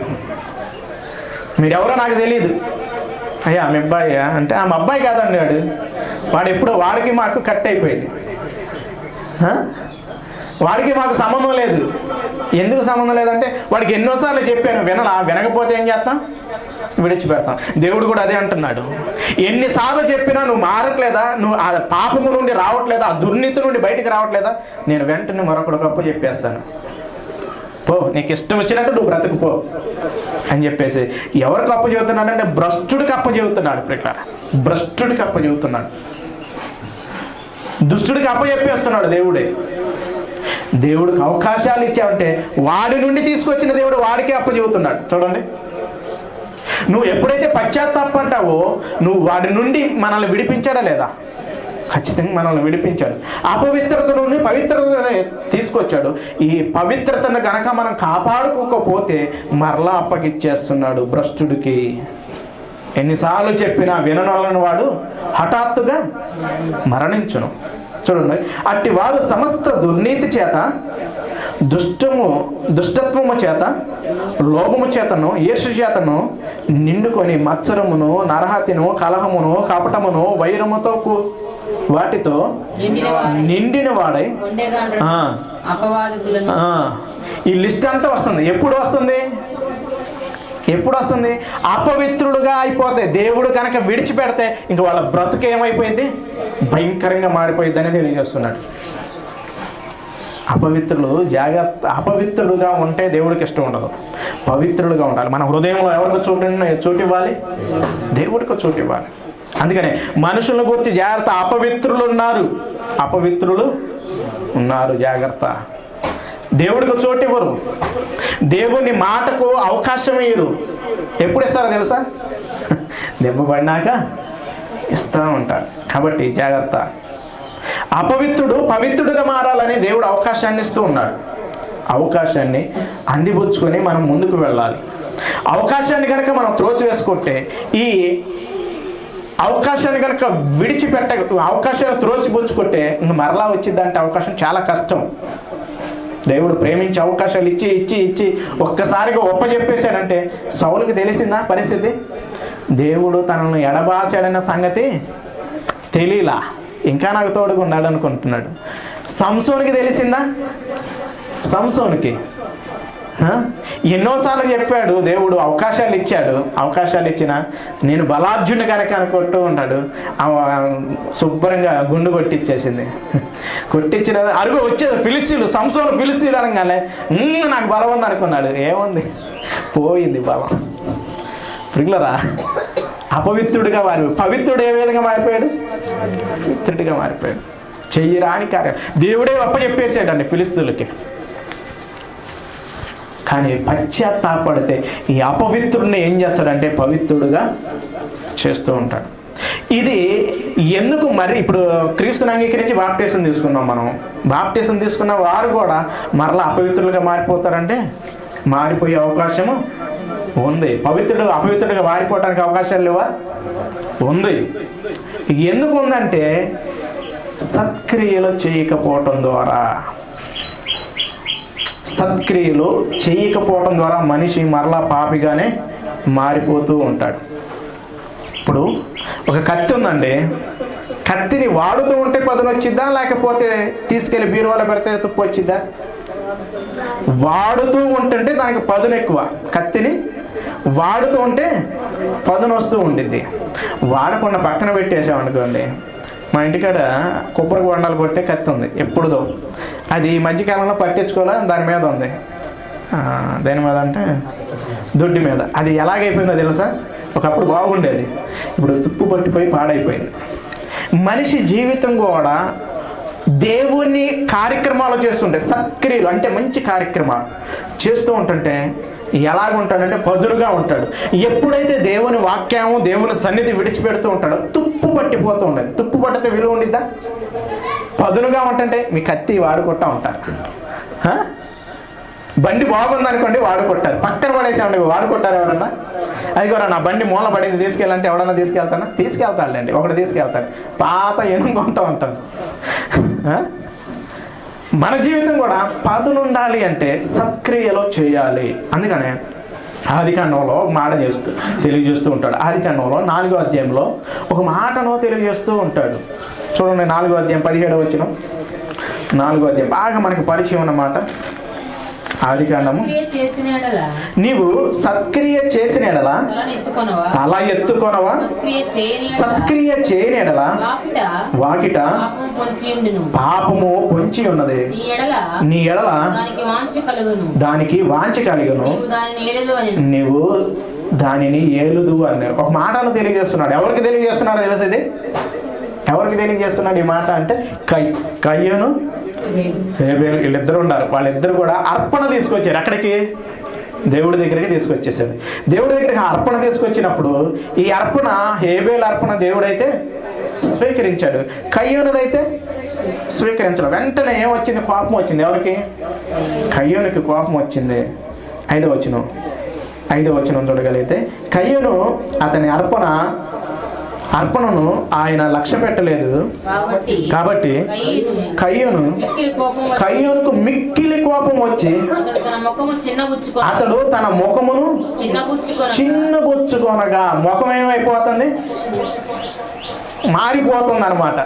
మీరెవరో నాకు తెలియదు అయ్యా మీ అబ్బాయి అంటే ఆ మా అబ్బాయి కాదండి వాడు వాడు ఎప్పుడో వాడికి మాకు కట్ అయిపోయింది ఆ? వాడికి మాకు సంబంధం లేదు ఎందుకు సంబంధం లేదంటే వాడికి ఎన్నోసార్లు చెప్పాను వినలా వినకపోతే ఏం చేస్తాం విడిచిపెడతాం దేవుడు కూడా అదే అంటున్నాడు ఎన్నిసార్లు చెప్పినా నువ్వు మారట్లేదా నువ్వు ఆ పాపము నుండి రావట్లేదా ఆ దుర్నీతి నుండి బయటికి రావట్లేదా నేను వెంటనే మరొకడు గొప్ప చెప్పేస్తాను పో నీకు ఇష్టం వచ్చినట్టు నువ్వు బ్రతుకు పో అని చెప్పేసి ఎవరికి అప్ప చెబుతున్నాడంటే భ్రష్టుడికి అప్ప చెబుతున్నాడు ఇక్కడ భ్రష్టుడికి అప్ప చెబుతున్నాడు దుష్టుడికి అప్ప చెప్పేస్తున్నాడు దేవుడే దేవుడికి అవకాశాలు ఇచ్చావంటే వాడి నుండి తీసుకొచ్చిన దేవుడు వాడికే అప్ప చెబుతున్నాడు చూడండి నువ్వు ఎప్పుడైతే పశ్చాత్తాపడ్డావో నువ్వు వాడి నుండి మనల్ని విడిపించాడా లేదా ఖచ్చితంగా మనల్ని విడిపించాడు అపవిత్రత నుండి పవిత్రత తీసుకొచ్చాడు ఈ పవిత్రతను గనక మనం కాపాడుకోకపోతే మరలా అప్పగిచ్చేస్తున్నాడు భ్రష్టుడికి ఎన్నిసార్లు చెప్పినా విననొల్లని వాడు హఠాత్తుగా మరణించును చూడండి అట్టి వారు సమస్త దుర్నీతి చేత దుష్టము దుష్టత్వము చేత లోభము చేతను ఈర్ష చేతను నిండుకొని మత్సరమును నరహతిను కలహమును కపటమును వైరముతో కూ- వాటితో నిండిన వాడై, నిండిన వాడై ఉండేగాండ్రు ఆ, అపవాదకులను ఆ, ఈ లిస్ట్ అంతా వస్తుంది ఎప్పుడు వస్తుంది ఎప్పుడు వస్తుంది అపవిత్రుడుగా అయిపోతే దేవుడు కనుక విడిచిపెడితే ఇంక వాళ్ళ బ్రతుకు ఏమైపోయింది భయంకరంగా మారిపోయింది అని తెలియజేస్తున్నాడు అపవిత్రులు జాగ్రత్త అపవిత్రుడుగా ఉంటే దేవుడికి ఇష్టం ఉండదు పవిత్రులుగా ఉండాలి మన హృదయంలో ఎవరికి చోటు చోటు ఇవ్వాలి దేవుడికి చోటు ఇవ్వాలి అందుకనే మనుషులను గురించి జాగ్రత్త అపవిత్రులు ఉన్నారు అపవిత్రులు ఉన్నారు జాగ్రత్త దేవుడికి చోటు ఇవ్వరు దేవుని మాటకు అవకాశం ఇయ్యరు ఎప్పుడు ఇస్తారో తెలుసా దెబ్బపడినాక ఇస్తూ ఉంటారు కాబట్టి జాగ్రత్త అపవిత్రుడు పవిత్రుడుగా మారాలని దేవుడు అవకాశాన్ని ఇస్తూ ఉన్నాడు అవకాశాన్ని అందిపుచ్చుకొని మనం ముందుకు వెళ్ళాలి అవకాశాన్ని కనుక మనం త్రోసివేసుకుంటే ఈ అవకాశాన్ని కనుక విడిచిపెట్ట అవకాశాన్ని త్రోసిపుచ్చుకుంటే ఇంక మరలా వచ్చిందంటే అవకాశం చాలా కష్టం దేవుడు ప్రేమించి అవకాశాలు ఇచ్చి ఇచ్చి ఇచ్చి ఒక్కసారిగా ఒప్పజెప్పేశాడంటే సౌలుకి తెలిసిందా పరిస్థితి దేవుడు తనను ఎడబాసాడన్న సంగతి తెలియలా ఇంకా నాకు తోడుగా ఉండాలి అనుకుంటున్నాడు సంసోనికి తెలిసిందా సంసోనికి ఆ? ఎన్నోసార్లు చెప్పాడు దేవుడు అవకాశాలు ఇచ్చాడు అవకాశాలు ఇచ్చిన నేను బలార్జుని కనుక అనుకుంటూ ఉన్నాడు ఆమె శుభ్రంగా గుండు కొట్టిచ్చేసింది కొట్టించిన అరుగు వచ్చేది ఫిలిస్తీన్లు సంసోను ఫిలిస్తీన్ అనగానే "ఉమ్, నాకు బలం ఉంది అనుకున్నాడు ఏముంది పోయింది బలం ప్రిగులరా అపవిత్రుడిగా మారి పవిత్రుడు ఏ విధంగా మారిపోయాడు పవిత్రుడిగా మారిపోయాడు చెయ్యి రాని కార్యం దేవుడే అప్ప చెప్పేసాడండి ఫిలిస్తీన్లకి కానీ పశ్చాత్తాపడితే ఈ అపవిత్రుడిని ఏం చేస్తాడంటే పవిత్రుడుగా చేస్తూ ఉంటాడు ఇది ఎందుకు మరి ఇప్పుడు క్రీస్తుని అంగీకరించి బాప్టేషన్ తీసుకున్నాం మనం బాప్టేషన్ తీసుకున్న వారు కూడా మరలా అపవిత్రులుగా మారిపోతారంటే మారిపోయే అవకాశము ఉంది పవిత్రుడు అపవిత్రుడిగా మారిపోవడానికి అవకాశాలు లేవా ఉంది ఎందుకు ఉందంటే సత్క్రియలు చేయకపోవటం ద్వారా సత్క్రియలు చేయకపోవడం ద్వారా మనిషి మరలా పాపిగానే మారిపోతూ ఉంటాడు ఇప్పుడు ఒక కత్తి ఉందండి కత్తిని వాడుతూ ఉంటే పదును వచ్చిద్దా లేకపోతే తీసుకెళ్లి బీరువాలో పెడితే తుప్పు వచ్చిద్దా వాడుతూ ఉంటుంటే దానికి పదును ఎక్కువ కత్తిని వాడుతూ ఉంటే పదును వస్తూ ఉండిద్ది వాడకుండా పక్కన పెట్టేసామనుకోండి మా ఇంటికాడ కొబ్బరి బొండాలు కొట్టే కత్తి ఉంది ఎప్పుడుదో అది ఈ మధ్యకాలంలో పట్టించుకోలే దాని మీద ఉంది ఆ, దేని మీద అంటే దొడ్డి మీద అది ఎలాగైపోయిందో తెలుసా ఒకప్పుడు బాగుండేది ఇప్పుడు తుప్పు పట్టిపోయి పాడైపోయింది మనిషి జీవితం కూడా దేవుని కార్యక్రమాలు చేస్తుంటే సక్రియలు అంటే మంచి కార్యక్రమాలు చేస్తూ ఉంటుంటే ఎలాగుంటాడంటే పదురుగా ఉంటాడు ఎప్పుడైతే దేవుని వాక్యము దేవుని సన్నిధి విడిచిపెడుతూ ఉంటాడో తుప్పు పట్టిపోతూ ఉండదు తుప్పు పట్టితే విలువ ఉండిద్దా పదునుగా ఉంటుంటే మీ కత్తి వాడుకుంటా ఉంటారు హ? బండి బాగుందనుకోండి వాడుకుంటారు పక్కన పడేసామండి వాడుకుంటారు ఎవరన్నా అది కూడా నా బండి మూల పడింది తీసుకెళ్ళంటే ఎవడన్నా తీసుకెళ్తానా తీసుకెళ్తాడులేండి ఒకటి తీసుకెళ్తాడు పాత ఎనుము కొంటూ ఉంటాను హ? మన జీవితం కూడా పదునుండాలి అంటే సత్క్రియలో చేయాలి అందుకనే ఆదికాండంలో ఒక మాట చేస్తూ తెలియజేస్తూ ఉంటాడు ఆదికాండంలో నాలుగో అధ్యాయంలో ఒక మాటను తెలియజేస్తూ ఉంటాడు చూడండి నాలుగో అధ్యాయం పదిహేడవ వచ్చిన నాలుగో అధ్యాయం బాగా మనకి పరిచయం అన్నమాట ఆదికాండము క్రియ చేసిన ఎడల నీవు సత్క్రియ చేసిన ఎడల తలను ఎత్తుకొనవా తల ఎత్తుకొనవా సత్క్రియ చేయని ఎడల సత్క్రియ చేయని ఎడల వాకిట వాకిట పాపం పొంచి ఉండును పాపము పొంచి ఉన్నది నీ ఎడల నీ ఎడల దానికి వాంఛ కలుగును దానికి వాంఛ కలిగను నీవు దానిని ఏలేదు అని నీవు దానిని ఏలుదు అన్నారు ఒక మాటను తెలియజేస్తున్నాడు ఎవరికి తెలియజేస్తున్నాడు తెలుసు ఇది ఎవరికి తెలియజేస్తున్నాడు ఈ మాట అంటే కై కయ్యను హేబేలు వీళ్ళిద్దరు ఉన్నారు వాళ్ళిద్దరు కూడా అర్పణ తీసుకొచ్చారు అక్కడికి దేవుడి దగ్గరికి తీసుకొచ్చేసాడు దేవుడి దగ్గరికి అర్పణ తీసుకొచ్చినప్పుడు ఈ అర్పణ హేబేల్ అర్పణ దేవుడైతే స్వీకరించాడు కయ్యోనిదైతే స్వీకరించడం వెంటనే ఏమొచ్చింది కోపం వచ్చింది ఎవరికి కయ్యోనికి కోపం వచ్చింది ఐదో వచ్చిన ఐదో వచ్చిన చూడగలిగితే కయ్యను అతని అర్పణ అర్పణను ఆయన లక్ష్య పెట్టలేదు కాబట్టి కాబట్టి కయ్యను కయ్యను మిక్కిలి కోపం వచ్చి కయ్యూనుకు మిక్కిలి కోపం వచ్చి అతడు తన ముఖము చిన్నబుచ్చుకొని అతడు తన ముఖమును చిన్నబుచ్చుకొని చిన్నబుచ్చుకొనగా ముఖం ఏమైపోతుంది మారిపోతుంది అనమాట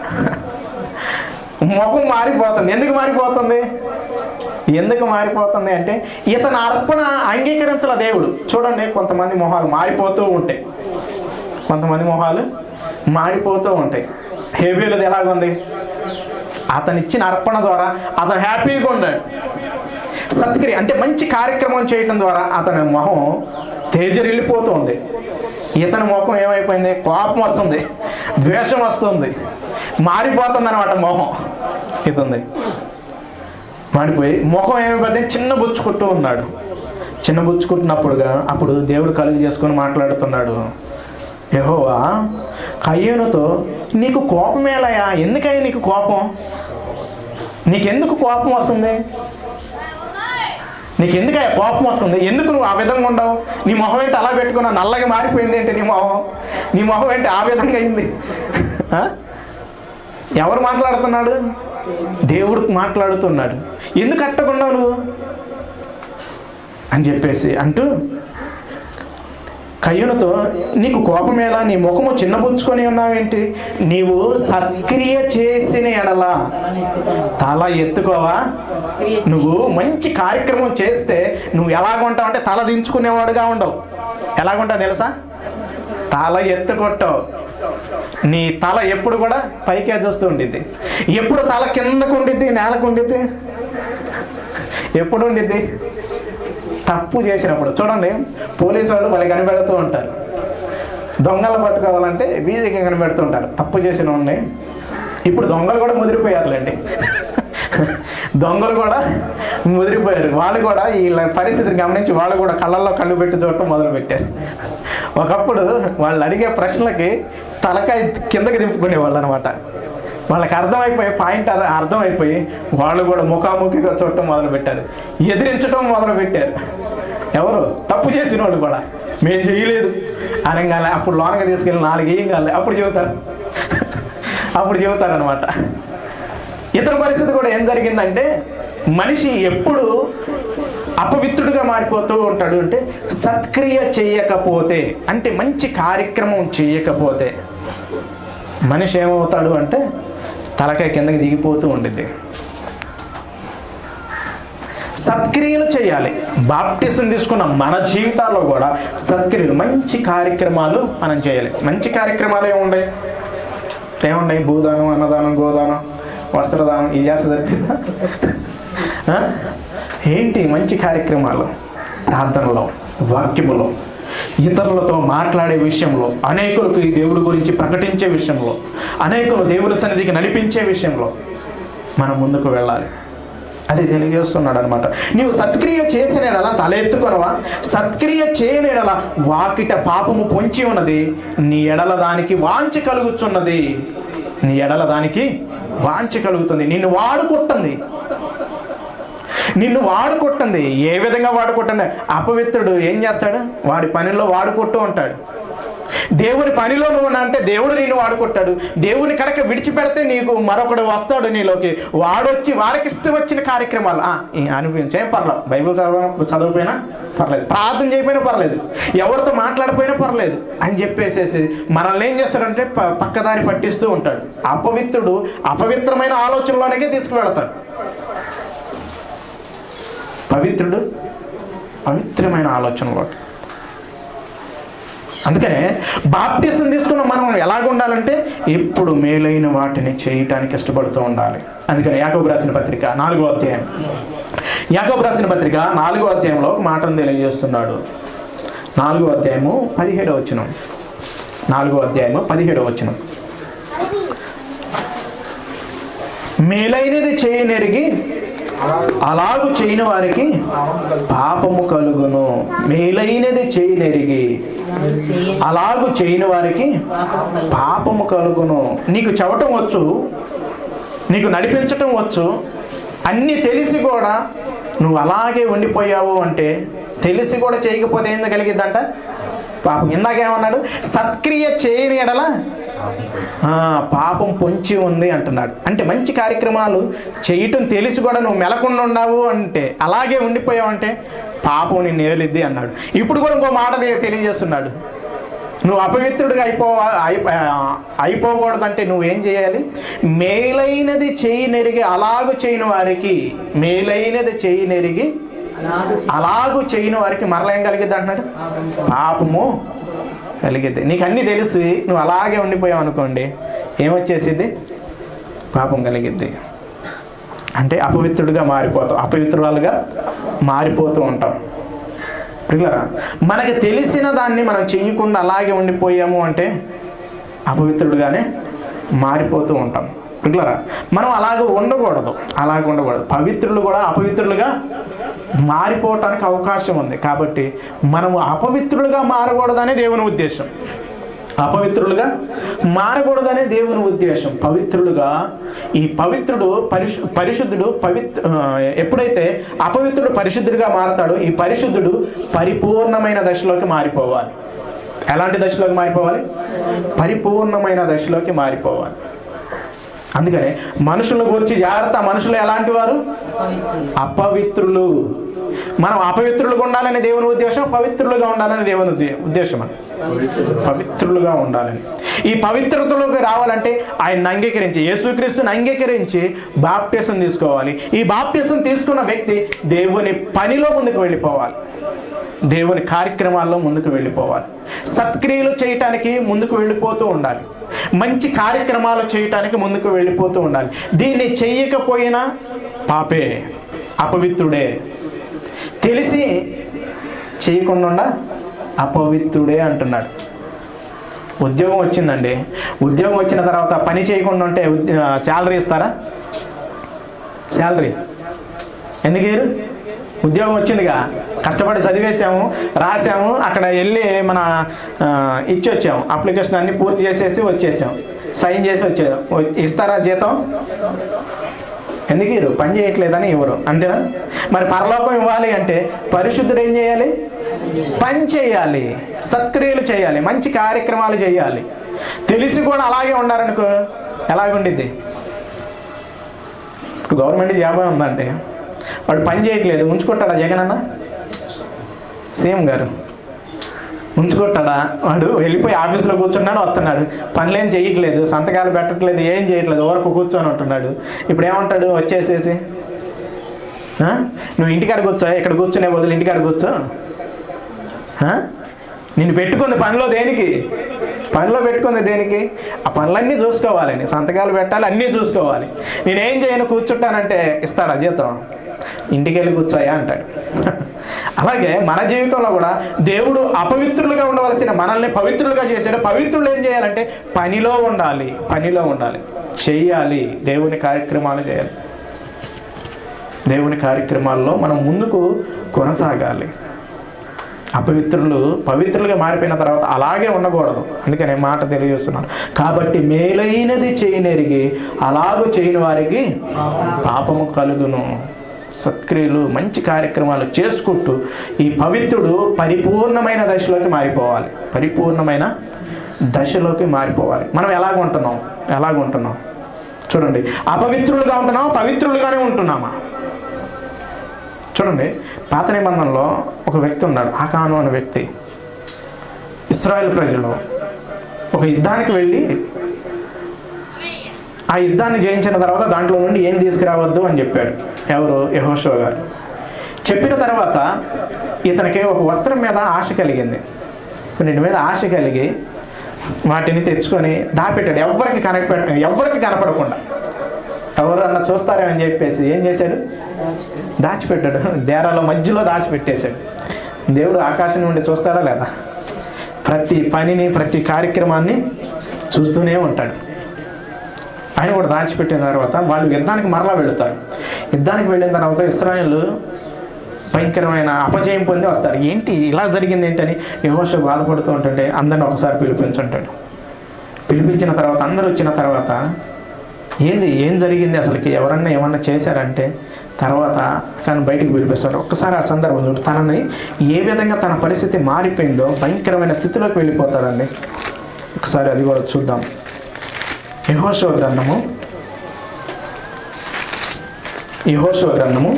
ముఖం మారిపోతుంది ఎందుకు మారిపోతుంది ఎందుకు మారిపోతుంది అంటే ఇతని అర్పణ అంగీకరించల దేవుడు చూడండి కొంతమంది మొహాలు మారిపోతూ ఉంటాయి కొంతమంది మొహాలు మారిపోతూ ఉంటాయి హేబీలది ఎలాగుంది అతను ఇచ్చిన అర్పణ ద్వారా అతను హ్యాపీగా ఉన్నాడు సత్క్రియ అంటే మంచి కార్యక్రమం చేయడం ద్వారా అతని మొహం తేజరిల్లిపోతూ ఉంది ఇతని ముఖం ఏమైపోయింది కోపం వస్తుంది ద్వేషం వస్తుంది మారిపోతుంది అనమాట మొహం ఇతుంది మాడిపోయి ముఖం ఏమైపోతే చిన్న బుచ్చుకుంటూ ఉన్నాడు చిన్న బుచ్చుకుంటున్నప్పుడుగా అప్పుడు దేవుడు కలుగు చేసుకొని మాట్లాడుతున్నాడు యెహోవా కయ్యూనుతో నీకు కోపమేలయా ఎందుకయ్యా నీకు కోపం నీకెందుకు కోపం వస్తుంది నీకు ఎందుకయ్యా కోపం వస్తుంది ఎందుకు నువ్వు ఆ విధంగా ఉండవు నీ మొహం ఏంటి అలా పెట్టుకున్నావు నల్లగా మారిపోయింది ఏంటి నీ మొహం నీ మొహం ఏంటి ఆ విధంగా అయింది ఆ? ఎవరు మాట్లాడుతున్నాడు దేవుడు మాట్లాడుతున్నాడు ఎందుకు అట్టకున్నావు నువ్వు అని చెప్పేసి అంటూ కయ్యునతో నీకు కోపమేలా నీ ముఖము చిన్నబుచ్చుకొని ఉన్నావేంటి నీవు సత్క్రియ చేసిన ఎడలా తల ఎత్తుకోవా నువ్వు మంచి కార్యక్రమం చేస్తే నువ్వు ఎలాగుంటావు అంటే తల దించుకునేవాడుగా ఉండవు ఎలాగుంటావు తెలుసా తల ఎత్తుకొట్టావు నీ తల ఎప్పుడు కూడా పైకే చూస్తూ ఉండిద్ది ఎప్పుడు తల కిందకు ఉండిద్ది నేలకు ఉండిద్ది ఎప్పుడు ఉండిద్ది తప్పు చేసినప్పుడు చూడండి పోలీసు వాళ్ళు వాళ్ళు కనిపెడుతూ ఉంటారు దొంగలు పట్టుకోవాలంటే ఈజీగా కనిపెడుతుంటారు తప్పు చేసిన వాడిని ఇప్పుడు దొంగలు కూడా ముదిరిపోయారులేండి దొంగలు కూడా ముదిరిపోయారు వాళ్ళు కూడా వీళ్ళ పరిస్థితిని గమనించి వాళ్ళు కూడా కళ్ళల్లో కళ్ళు పెట్టి చూడటం మొదలుపెట్టారు ఒకప్పుడు వాళ్ళు అడిగే ప్రశ్నలకి తలకాయ కిందకి దింపుకునేవాళ్ళు అనమాట వాళ్ళకి అర్థమైపోయి పాయింట్ అర్థ అర్థమైపోయి వాళ్ళు కూడా ముఖాముఖిగా చూడటం మొదలుపెట్టారు ఎదిరించడం మొదలుపెట్టారు ఎవరు తప్పు చేసిన వాళ్ళు కూడా మేము చేయలేదు అనగానే అప్పుడు లోనగా తీసుకెళ్ళి నాలుగు ఏం కాలే అప్పుడు చెబుతారు అప్పుడు చెబుతారు అనమాట ఇతర పరిస్థితి కూడా ఏం జరిగిందంటే మనిషి ఎప్పుడు అపవిత్రుడిగా మారిపోతూ ఉంటాడు అంటే సత్క్రియ చేయకపోతే అంటే మంచి కార్యక్రమం చేయకపోతే మనిషి ఏమవుతాడు అంటే తలకాయ కిందకి దిగిపోతూ ఉండిద్ది సత్క్రియలు చేయాలి బాప్టిజం తీసుకున్న మన జీవితాల్లో కూడా సత్క్రియలు మంచి కార్యక్రమాలు మనం చేయాలి మంచి కార్యక్రమాలు ఏముంటాయి ఏముంటాయి భూదానం అన్నదానం గోదానం వస్త్రదానం ఇది చేస్తే సరిపోయిందా ఆ? ఏంటి మంచి కార్యక్రమాలు ప్రార్థనలో వాక్యములో ఇతరులతో మాట్లాడే విషయంలో అనేకులకు ఈ దేవుడి గురించి ప్రకటించే విషయంలో అనేకులు దేవుడి సన్నిధికి నడిపించే విషయంలో మనం ముందుకు వెళ్ళాలి అది తెలియజేస్తున్నాడు అనమాట నీవు సత్క్రియ చేసిన ఎడల తలెత్తుకొనవా సత్క్రియ చేయని ఎడల వాకిట పాపము పొంచి ఉన్నది నీ ఎడల దానికి వాంఛ కలుగుచున్నది నీ ఎడల దానికి వాంఛ కలుగుతుంది నిన్ను వాడుకుంటుంది నిన్ను వాడుకొట్టింది ఏ విధంగా వాడుకొట్టండి అపవిత్రుడు ఏం చేస్తాడు వాడి పనిలో వాడుకొట్టు ఉంటాడు దేవుని పనిలో నువ్వు అంటే దేవుడు నిన్ను వాడుకొట్టాడు దేవుని కనుక విడిచిపెడితే నీకు మరొకడు వస్తాడు నీలోకి వాడొచ్చి వారికి ఇష్టం వచ్చిన కార్యక్రమాలు ఆ, ఈ అనిపించే పర్లేదు బైబిల్ చదవ చదవకపోయినా పర్లేదు ప్రార్థన చేయకపోయినా పర్లేదు ఎవరితో మాట్లాడకపోయినా పర్లేదు అని చెప్పేసేసి మనల్ని ఏం చేస్తాడంటే ప- పక్కదారి పట్టిస్తూ ఉంటాడు అపవిత్రుడు అపవిత్రమైన ఆలోచనలోనికే తీసుకువెళతాడు పవిత్రుడు పవిత్రమైన ఆలోచనలో అందుకనే బాప్టిజం తీసుకున్న మనం ఎలాగ ఉండాలంటే ఎప్పుడు మేలైన వాటిని చేయటానికి ఇష్టపడుతూ ఉండాలి అందుకని యాకోబు రాసిన పత్రిక నాలుగో అధ్యాయం యాకోబు రాసిన పత్రిక నాలుగో అధ్యాయంలో ఒక మాటను తెలియజేస్తున్నాడు నాలుగో అధ్యాయము పదిహేడవ వచనం నాలుగో అధ్యాయము పదిహేడవ వచనం మేలైనది చేయనెరిగి అలాగు చేయని వారికి పాపము కలుగును మేలైనది చేయనెరిగి అలాగు చేయని వారికి పాపము కలుగును నీకు చెప్పటం వచ్చు నీకు నడిపించటం వచ్చు అన్నీ తెలిసి కూడా నువ్వు అలాగే ఉండిపోయావు అంటే తెలిసి కూడా చేయకపోతే ఏం కలిగిద్దంట పాపం ఇందాకేమన్నాడు సత్క్రియ చేయని ఎడల ఆ, పాపం పొంచి ఉంది అంటున్నాడు అంటే మంచి కార్యక్రమాలు చేయటం తెలిసి కూడా నువ్వు మెలకుండా ఉన్నావు అంటే అలాగే ఉండిపోయావు అంటే పాపం నిన్ను ఏలిద్ది అన్నాడు ఇప్పుడు కూడా ఇంకో మాట తె- తెలియజేస్తున్నాడు నువ్వు అపవిత్రుడిగా అయిపో అయిపో అయిపోకూడదంటే నువ్వేం చేయాలి మేలైనది చేయి నెరిగి అలాగు చేయని వారికి మేలైనది చేయి నెరిగి అలాగు చేయని వారికి మరలా ఏం కలిగిద్ది అంటున్నాడు పాపము కలిగిద్ది నీకు అన్నీ తెలిసి నువ్వు అలాగే ఉండిపోయావు అనుకోండి ఏమొచ్చేసిద్ది పాపం కలిగిద్ది అంటే అపవిత్రుడిగా మారిపోతావు అపవిత్రురాలుగా మారిపోతూ ఉంటాం పిల్లరా మనకి తెలిసిన దాన్ని మనం చెయ్యకుండా అలాగే ఉండిపోయాము అంటే అపవిత్రుడుగానే మారిపోతూ ఉంటాం పిల్లరా మనం అలాగ ఉండకూడదు అలాగ ఉండకూడదు పవిత్రులు కూడా అపవిత్రులుగా మారిపోవటానికి అవకాశం ఉంది కాబట్టి మనము అపవిత్రులుగా మారకూడదనే దేవుని ఉద్దేశం అపవిత్రులుగా మారకూడదనే దేవుని ఉద్దేశం పవిత్రులుగా ఈ పవిత్రుడు పరిశు పరిశుద్ధుడు పవిత్ర ఆ, ఎప్పుడైతే అపవిత్రుడు పరిశుద్ధుడిగా మారతాడో ఈ పరిశుద్ధుడు పరిపూర్ణమైన దశలోకి మారిపోవాలి ఎలాంటి దశలోకి మారిపోవాలి పరిపూర్ణమైన దశలోకి మారిపోవాలి అందుకనే మనుషుల గురించి జాగ్రత్త మనుషులు ఎలాంటి వారు పవిత్రులు అపవిత్రులు మనం అపవిత్రులుగా ఉండాలని దేవుని ఉద్దేశం పవిత్రులుగా ఉండాలని దేవుని ఉద్దే- ఉద్దేశం అని పవిత్రులుగా ఉండాలని ఈ పవిత్రతలోకి రావాలంటే ఆయన అంగీకరించి యేసుక్రీస్తుని అంగీకరించి బాప్టిసం తీసుకోవాలి ఈ బాప్టిసం తీసుకున్న వ్యక్తి దేవుని పనిలో ముందుకు వెళ్ళిపోవాలి దేవుని కార్యక్రమాల్లో ముందుకు వెళ్ళిపోవాలి సత్క్రియలు చేయటానికి ముందుకు వెళ్ళిపోతూ ఉండాలి మంచి కార్యక్రమాలు చేయటానికి ముందుకు వెళ్ళిపోతూ ఉండాలి దీన్ని చెయ్యకపోయినా పాపే అపవిత్రుడే తెలిసి చేయకుండా అపవిత్రుడే అంటున్నాడు ఉద్యోగం వచ్చిందండి ఉద్యోగం వచ్చిన తర్వాత పని చేయకుండా ఉంటే శాలరీ ఇస్తారా శాలరీ ఎందుకు ఇయ్యరు? ఉద్యోగం వచ్చిందిగా కష్టపడి చదివేసాము రాసాము అక్కడ వెళ్ళి మన ఆ, ఇచ్చి వచ్చాము అప్లికేషన్ అన్ని పూర్తి చేసేసి వచ్చేసాం సైన్ చేసి వచ్చేదాం ఇస్తారా జీతం ఎందుకు ఇరు పని చేయట్లేదని ఇవ్వరు అంతేనా మరి పరలోకం ఇవ్వాలి అంటే పరిశుద్ధుడు ఏం చేయాలి పని చేయాలి సత్క్రియలు చేయాలి మంచి కార్యక్రమాలు చేయాలి తెలిసి కూడా అలాగే ఉన్నారనుకో ఎలాగుండిద్ది ఇప్పుడు గవర్నమెంట్ జాబ్ ఉందంటే వాడు పని చేయట్లేదు ఉంచుకుంటాడా జగన్ అన్న సీఎం గారు ఉంచుకుంటాడా వాడు వెళ్ళిపోయి ఆఫీస్లో కూర్చున్నాడు వస్తున్నాడు పనులేం చేయట్లేదు సంతకాలు పెట్టట్లేదు ఏం చేయట్లేదు ఊరకు కూర్చొని ఉంటున్నాడు ఇప్పుడు ఏమంటాడు వచ్చేసేసి ఆ? నువ్వు ఇంటికాడ కూర్చో ఇక్కడ కూర్చునే బదులు ఇంటికాడ కూర్చో ఆ? నిన్ను పెట్టుకుంది పనిలో దేనికి పనిలో పెట్టుకుంది దేనికి ఆ పనులన్నీ చూసుకోవాలని సంతకాలు పెట్టాలి అన్నీ చూసుకోవాలి నేనేం చేయను కూర్చుంటానంటే ఇస్తాడా జీతం ఇంటికి వెళ్ళి కూర్చోయా అంటాడు అలాగే మన జీవితంలో కూడా దేవుడు అపవిత్రులుగా ఉండవలసిన మనల్ని పవిత్రులుగా చేశాడు పవిత్రులు ఏం చేయాలంటే పనిలో ఉండాలి పనిలో ఉండాలి చెయ్యాలి దేవుని కార్యక్రమాలు చేయాలి దేవుని కార్యక్రమాల్లో మనం ముందుకు కొనసాగాలి అపవిత్రులు పవిత్రులుగా మారిపోయిన తర్వాత అలాగే ఉండకూడదు అందుకని మాట తెలియజేస్తున్నాను కాబట్టి మేలైనది చేయనెరిగి అలాగూ చేయని వారికి పాపము కలుగును సత్క్రియలు మంచి కార్యక్రమాలు చేసుకుంటూ ఈ పవిత్రుడు పరిపూర్ణమైన దశలోకి మారిపోవాలి పరిపూర్ణమైన దశలోకి మారిపోవాలి మనం ఎలాగ ఉంటున్నాం ఎలాగ ఉంటున్నాం చూడండి అపవిత్రులుగా ఉంటున్నామా పవిత్రులుగానే ఉంటున్నామా చూడండి పాత నిబంధనలో ఒక వ్యక్తి ఉన్నాడు ఆకాను అనే వ్యక్తి ఇస్రాయేల్ ప్రజలు ఒక యుద్ధానికి వెళ్ళి ఆ యుద్ధాన్ని జయించిన తర్వాత దాంట్లో నుండి ఏం తీసుకురావద్దు అని చెప్పాడు ఎవరు యహోషో గారు చెప్పిన తర్వాత ఇతనికి ఒక వస్త్రం మీద ఆశ కలిగింది వీటి మీద ఆశ కలిగి వాటిని తెచ్చుకొని దాపెట్టాడు ఎవరికి కనప ఎవరికి కనపడకుండా ఎవరు అన్న చూస్తారేమని చెప్పేసి ఏం చేశాడు దాచిపెట్టాడు డేరాలో మధ్యలో దాచిపెట్టేశాడు దేవుడు ఆకాశం నుండి చూస్తాడా లేదా ప్రతి పనిని ప్రతి కార్యక్రమాన్ని చూస్తూనే ఉంటాడు ఆయన కూడా దాచిపెట్టిన తర్వాత వాళ్ళు యుద్ధానికి మరలా వెళుతారు యుద్ధానికి వెళ్ళిన తర్వాత ఇస్రాయల్ భయంకరమైన అపజయం పొంది వస్తారు ఏంటి ఇలా జరిగింది ఏంటని యహోష బాధపడుతూ ఉంటుంటే అందరిని ఒకసారి పిలిపించుంటాడు పిలిపించిన తర్వాత అందరూ వచ్చిన తర్వాత ఏంది ఏం జరిగింది అసలుకి ఎవరన్నా ఏమన్నా చేశారంటే తర్వాత కానీ బయటికి పిలిపిస్తాడు ఒక్కసారి ఆ సందర్భం చూడు తనని ఏ విధంగా తన పరిస్థితి మారిపోయిందో భయంకరమైన స్థితిలోకి వెళ్ళిపోతాడండి ఒకసారి అది కూడా చూద్దాం యహోశివ గ్రంథము యహోశివ గ్రంథము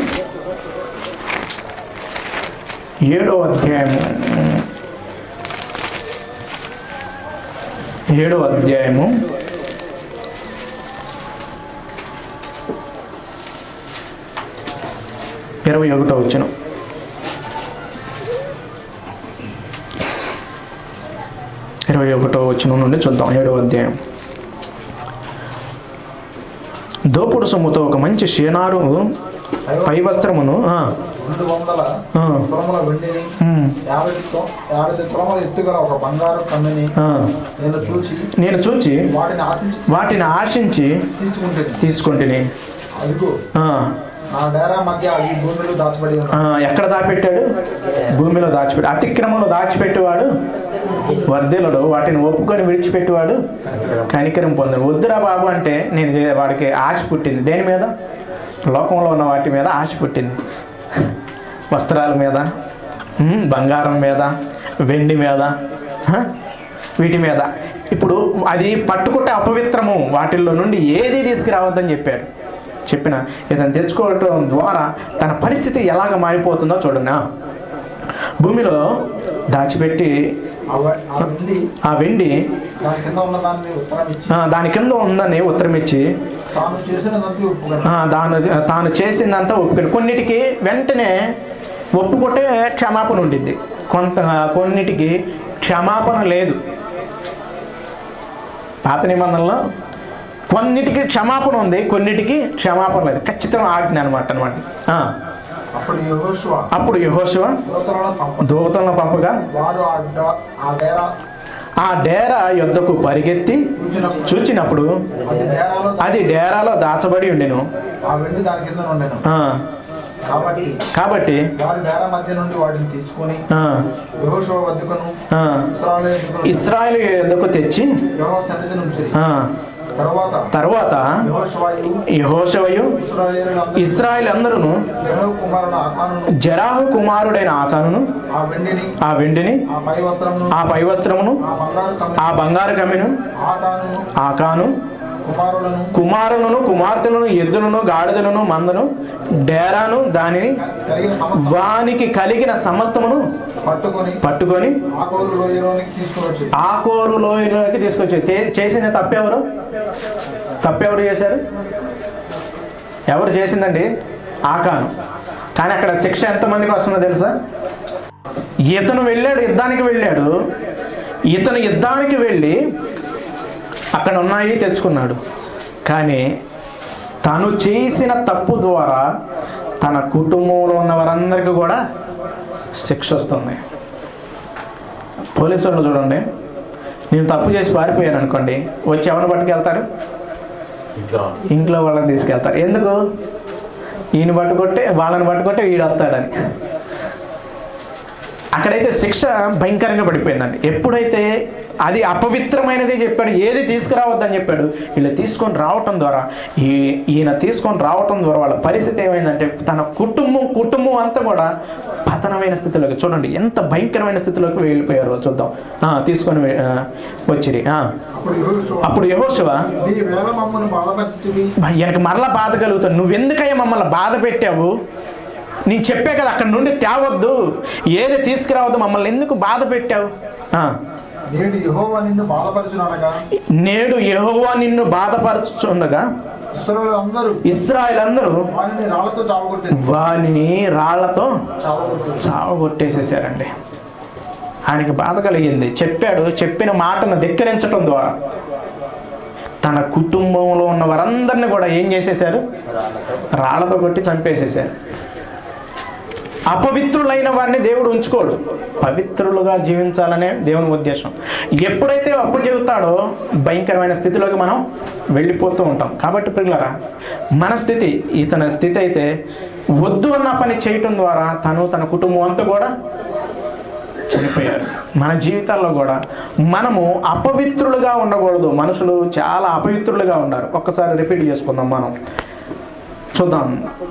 ఏడో అధ్యాయము ఏడో అధ్యాయము ఇరవై ఒకటో వచ్చిన ఇరవై ఒకటో వచ్చిన నుండి చూద్దాం ఏడో అధ్యాయం దోపుడు సొమ్ముతో ఒక మంచి షేనారు పై వస్త్రమును ఆ, రెండు వందల ఆ, తులముల వెండిని ఉమ్, యాభై యాభై తో- యాభై తులముల ఎత్తుగల ఒక బంగారు కమ్మిని ఆ, నేను చూసి నేను చూచి వాటిని ఆశించి వాటిని ఆశించి తీసుకుంటుంది తీసుకుంటుని అదిగో ఆ, నా డేరా మధ్య అవి భూమిలో దాచబడి ఆ, ఉన్నాయి ఎక్కడ దాచిపెట్టాడు భూమిలో దాచిపెట్టి అతిక్రమంలో దాచిపెట్టేవాడు వర్ధిల్లుడు వాటిని ఒప్పుకొని విడిచిపెట్టేవాడు కనికరం పొందాడు వద్దురా బాబు అంటే నేను చే- వాడికి ఆశ పుట్టింది దేని మీద లోకంలో ఉన్న వాటి మీద ఆశ పుట్టింది వస్త్రాల మీద ఉమ్, బంగారం మీద వెండి మీద హ? వీటి మీద ఇప్పుడు అది పట్టుకుంటే అపవిత్రము వాటిల్లో నుండి ఏది తీసుకురావద్దని చెప్పాడు చెప్పిన ఇతను తెచ్చుకోవటం ద్వారా తన పరిస్థితి ఎలాగ మారిపోతుందో చూడండి ఆ. భూమిలో దాచిపెట్టి ఆ వ- ఆ వెండి ఆ వెండి దాని కింద ఉన్న దాన్ని ఉత్తరం ఇచ్చి ఆ, దాని కింద ఉందని ఉత్తరం ఇచ్చి తాను చేసినదంతా ఒప్పుకొని ఆ, దాని తాను చేసిందంతా ఒప్పుకొని కొన్నిటికి వెంటనే ఒప్పుకుంటే క్షమాపణ ఉండిద్ది కొంత కొన్నిటికి క్షమాపణ లేదు పాత నిబంధనలో కొన్నిటికి క్షమాపణ ఉంది కొన్నిటికి క్షమాపణ లేదు ఖచ్చితంగా ఆజ్ఞ అనమాట అనమాట అప్పుడు యెహోషువ అప్పుడు యహోశివ యువతలలో పంప దూతలను పంపగా వారు ఆ డ- ఆ డేరా ఆ డేరా యొద్దకు పరిగెత్తి చూచినప్పుడు చూచినప్పుడు అది డేరాలో అది డేరాలో దాచబడి ఉండెను ఆ వెండి దాని కింద ఉండేను ఆ, కాబట్టి కాబట్టి వారి డేరా మధ్య నుండి వాటిని తీసుకొని ఆ, యెహోషువ వద్దకును ఆ, ఇశ్రాయేలీయులకు ఇస్రాయేల్ యొద్దకు తెచ్చి యెహోవా సన్నిధి నుంచి ఆ, తరువాత తర్వాత యెహోషువయు యహోశవయు ఇశ్రాయేలీయులందరూ ఇస్రాయేల్ అందరూ యెహోవా కుమారుడు ఆకానును జరాహు కుమారుడైన ఆకానును ఆ వెండిని ఆ వెండిని ఆ పై వస్త్రమును ఆ పై వస్త్రమును ఆ బంగారు కమ్మి ఆ బంగారు కమ్మిను ఆకానును ఆకాను కుమారులను కుమారులను కుమార్తెలను ఎద్దులను గాడిదలను మందను డేరాను దానిని కలిగిన సమస్త వానికి కలిగిన సమస్తమును పట్టుకొని పట్టుకొని ఆ కోరు లోయలోనికి తీసుకువచ్చి ఆకోరు లోయలోకి తీసుకొచ్చి తే- చేసింది తప్పెవరు తప్పెవరు చేశారు ఎవరు చేసిందండి ఆకాను కానీ అక్కడ శిక్ష ఎంతమందికి వస్తుందో తెలుసా ఇతను వెళ్ళాడు యుద్ధానికి వెళ్ళాడు ఇతను యుద్ధానికి వెళ్ళి అక్కడ ఉన్నాయి తెచ్చుకున్నాడు కానీ తను చేసిన తప్పు ద్వారా తన కుటుంబంలో ఉన్న వారందరికీ కూడా శిక్ష వస్తుంది పోలీసు వాళ్ళు చూడండి నేను తప్పు చేసి పారిపోయాను అనుకోండి వచ్చి ఎవరిని పట్టుకెళ్తారు ఇంట్లో వాళ్ళని తీసుకెళ్తారు ఎందుకు ఈయన పట్టుకొట్టే వాళ్ళని పట్టుకొట్టే వీడు వస్తాడని అక్కడైతే శిక్ష భయంకరంగా పడిపోయిందండి ఎప్పుడైతే అది అపవిత్రమైనది చెప్పాడు ఏది తీసుకురావద్దని చెప్పాడు వీళ్ళు తీసుకొని రావటం ద్వారా ఈ ఈయన తీసుకొని రావటం ద్వారా వాళ్ళ పరిస్థితి ఏమైందంటే తన కుటుంబం కుటుంబం అంతా కూడా పతనమైన స్థితిలోకి చూడండి ఎంత భయంకరమైన స్థితిలోకి వెళ్ళిపోయారో చూద్దాం ఆ, తీసుకొని వె- ఆ, వచ్చిరి ఆ. అప్పుడు యెహోషువ అప్పుడు యహోశివ నీ వేల మమ్మల్ని బాధపరిచితివి ఈయనకి మరలా బాధ కలుగుతుంది నువ్వెందుకయ్యా మమ్మల్ని బాధ పెట్టావు నేను చెప్పే కదా అక్కడ నుండి తేవద్దు ఏది తీసుకురావద్దు మమ్మల్ని ఎందుకు బాధ పెట్టావు ఆ, నేడు యెహోవా నిన్ను బాధపరచుననగా నేడు యెహోవా నిన్ను బాధపరచుచుండగా ఇస్రాయేలు అందరూ ఇస్రాయల్ అందరూ వారిని రాళ్లతో చావగొట్టింది వానిని రాళ్లతో చావగొట్టింది చావగొట్టేసేసారండి ఆయనకి బాధ కలిగింది చెప్పాడు చెప్పిన మాటను ధిక్కరించటం ద్వారా తన కుటుంబంలో ఉన్న వారందరిని కూడా ఏం చేసేశారు రాళ్లతో కొట్టి చంపేసేసారు అపవిత్రులైన వారిని దేవుడు ఉంచుకోడు పవిత్రులుగా జీవించాలనే దేవుని ఉద్దేశం ఎప్పుడైతే అప్పు చెబుతాడో భయంకరమైన స్థితిలోకి మనం వెళ్ళిపోతూ ఉంటాం కాబట్టి పిల్లరా మన స్థితి ఇతని స్థితి అయితే వద్దు అన్న పని చేయటం ద్వారా తను తన కుటుంబం అంతా కూడా చనిపోయారు మన జీవితాల్లో కూడా మనము అపవిత్రులుగా ఉండకూడదు మనుషులు చాలా అపవిత్రులుగా ఉన్నారు ఒక్కసారి రిపీట్ చేసుకుందాం మనం చూద్దాం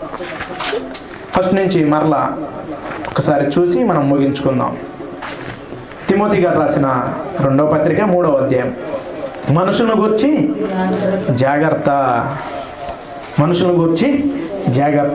ఫస్ట్ నుంచి మరలా ఒకసారి చూసి మనం ముగించుకుందాం తిమోతి గారు రాసిన రెండవ పత్రిక మూడవ అధ్యాయం మనుషులను గురించి జాగ్రత్త మనుషులను గురించి జాగ్రత్త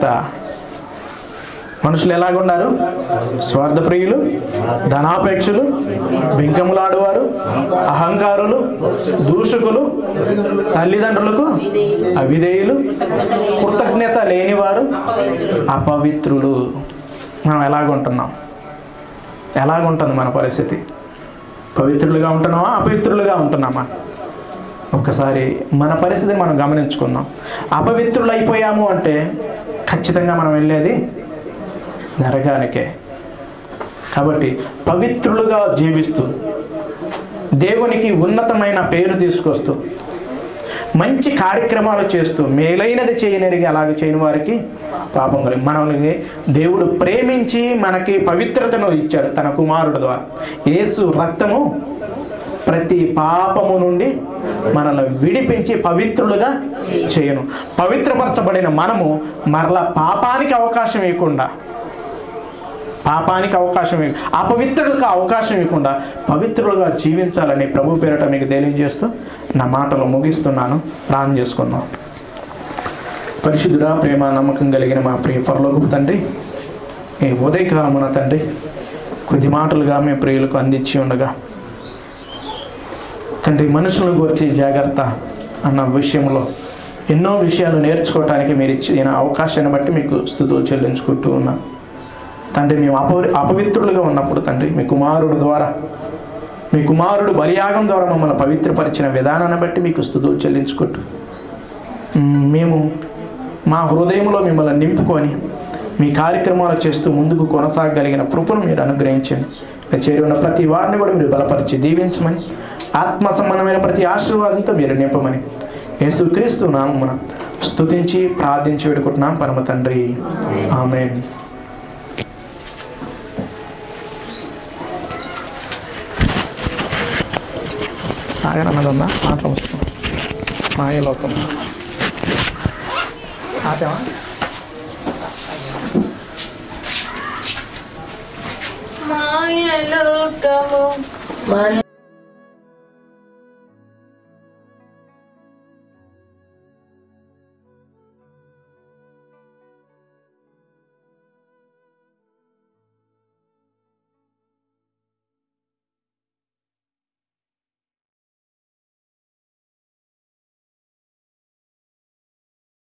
మనుషులు ఎలాగున్నారు స్వార్థప్రియులు ధనాపేక్షలు బింకములాడువారు అహంకారులు దూషకులు తల్లిదండ్రులకు అవిధేయులు కృతజ్ఞత లేనివారు అపవిత్రులు మనం ఎలాగుంటున్నాం ఎలాగుంటుంది మన పరిస్థితి పవిత్రులుగా ఉంటున్నామా అపవిత్రులుగా ఉంటున్నామా ఒక్కసారి మన పరిస్థితిని మనం గమనించుకుందాం అపవిత్రులు అయిపోయాము అంటే ఖచ్చితంగా మనం వెళ్ళేది నరకానికే కాబట్టి పవిత్రులుగా జీవిస్తూ దేవునికి ఉన్నతమైన పేరు తీసుకొస్తూ మంచి కార్యక్రమాలు చేస్తూ మేలైనది చేయనరిగి అలాగే చేయని వారికి పాపం కలిగి మనల్ని దేవుడు ప్రేమించి మనకి పవిత్రతను ఇచ్చాడు తన కుమారుడు ద్వారా యేసు రక్తము ప్రతి పాపము నుండి మనల్ని విడిపించి పవిత్రులుగా చేయను పవిత్రపరచబడిన మనము మరలా పాపానికి అవకాశం ఇవ్వకుండా పాపానికి అవకాశం ఇవ్వ- అపవిత్రులకు అవకాశం ఇవ్వకుండా పవిత్రులుగా జీవించాలని ప్రభు పేరట మీకు తెలియజేస్తూ నా మాటలు ముగిస్తున్నాను ప్రార్థన చేసుకుందాం పరిశుద్ధుడా ప్రేమ నమ్మకం కలిగిన మా ప్రియ పరలోకపు తండ్రి ఈ ఉదయకాలమున తండ్రి కొద్ది మాటలుగా మీ ప్రియులకు అందించి ఉండగా తండ్రి మనుషులను గురించి జాగ్రత్త అన్న విషయంలో ఎన్నో విషయాలు నేర్చుకోవటానికి మీరు ఇచ్చిన అవకాశాన్ని బట్టి మీకు స్థుతులు చెల్లించుకుంటూ ఉన్నాను తండ్రి మేము అపవి అపవిత్రులుగా ఉన్నప్పుడు తండ్రి మీ కుమారుడు ద్వారా మీ కుమారుడు బలియాగం ద్వారా మమ్మల్ని పవిత్రపరిచిన విధానాన్ని బట్టి మీకు స్థుతులు చెల్లించుకుంటూ మ్, మేము మా హృదయంలో మిమ్మల్ని నింపుకొని మీ కార్యక్రమాలు చేస్తూ ముందుకు కొనసాగగలిగిన కృపను మీరు అనుగ్రహించండి ఇక్కడ చేరి ఉన్న ప్రతి వారిని కూడా మీరు బలపరిచి దీవించమని ఆత్మ సంబంధమైన ప్రతి ఆశీర్వాదంతో మీరు నింపమని యేసుక్రీస్తు నామమున స్తుతించి ప్రార్థించి వేడుకుంటున్నాం పరమ తండ్రి ఆమెన్ సాగర్ అన్నదన్నా మాత్రం వస్తాం మాయలోకం ఆపేమా మాయలోకము మన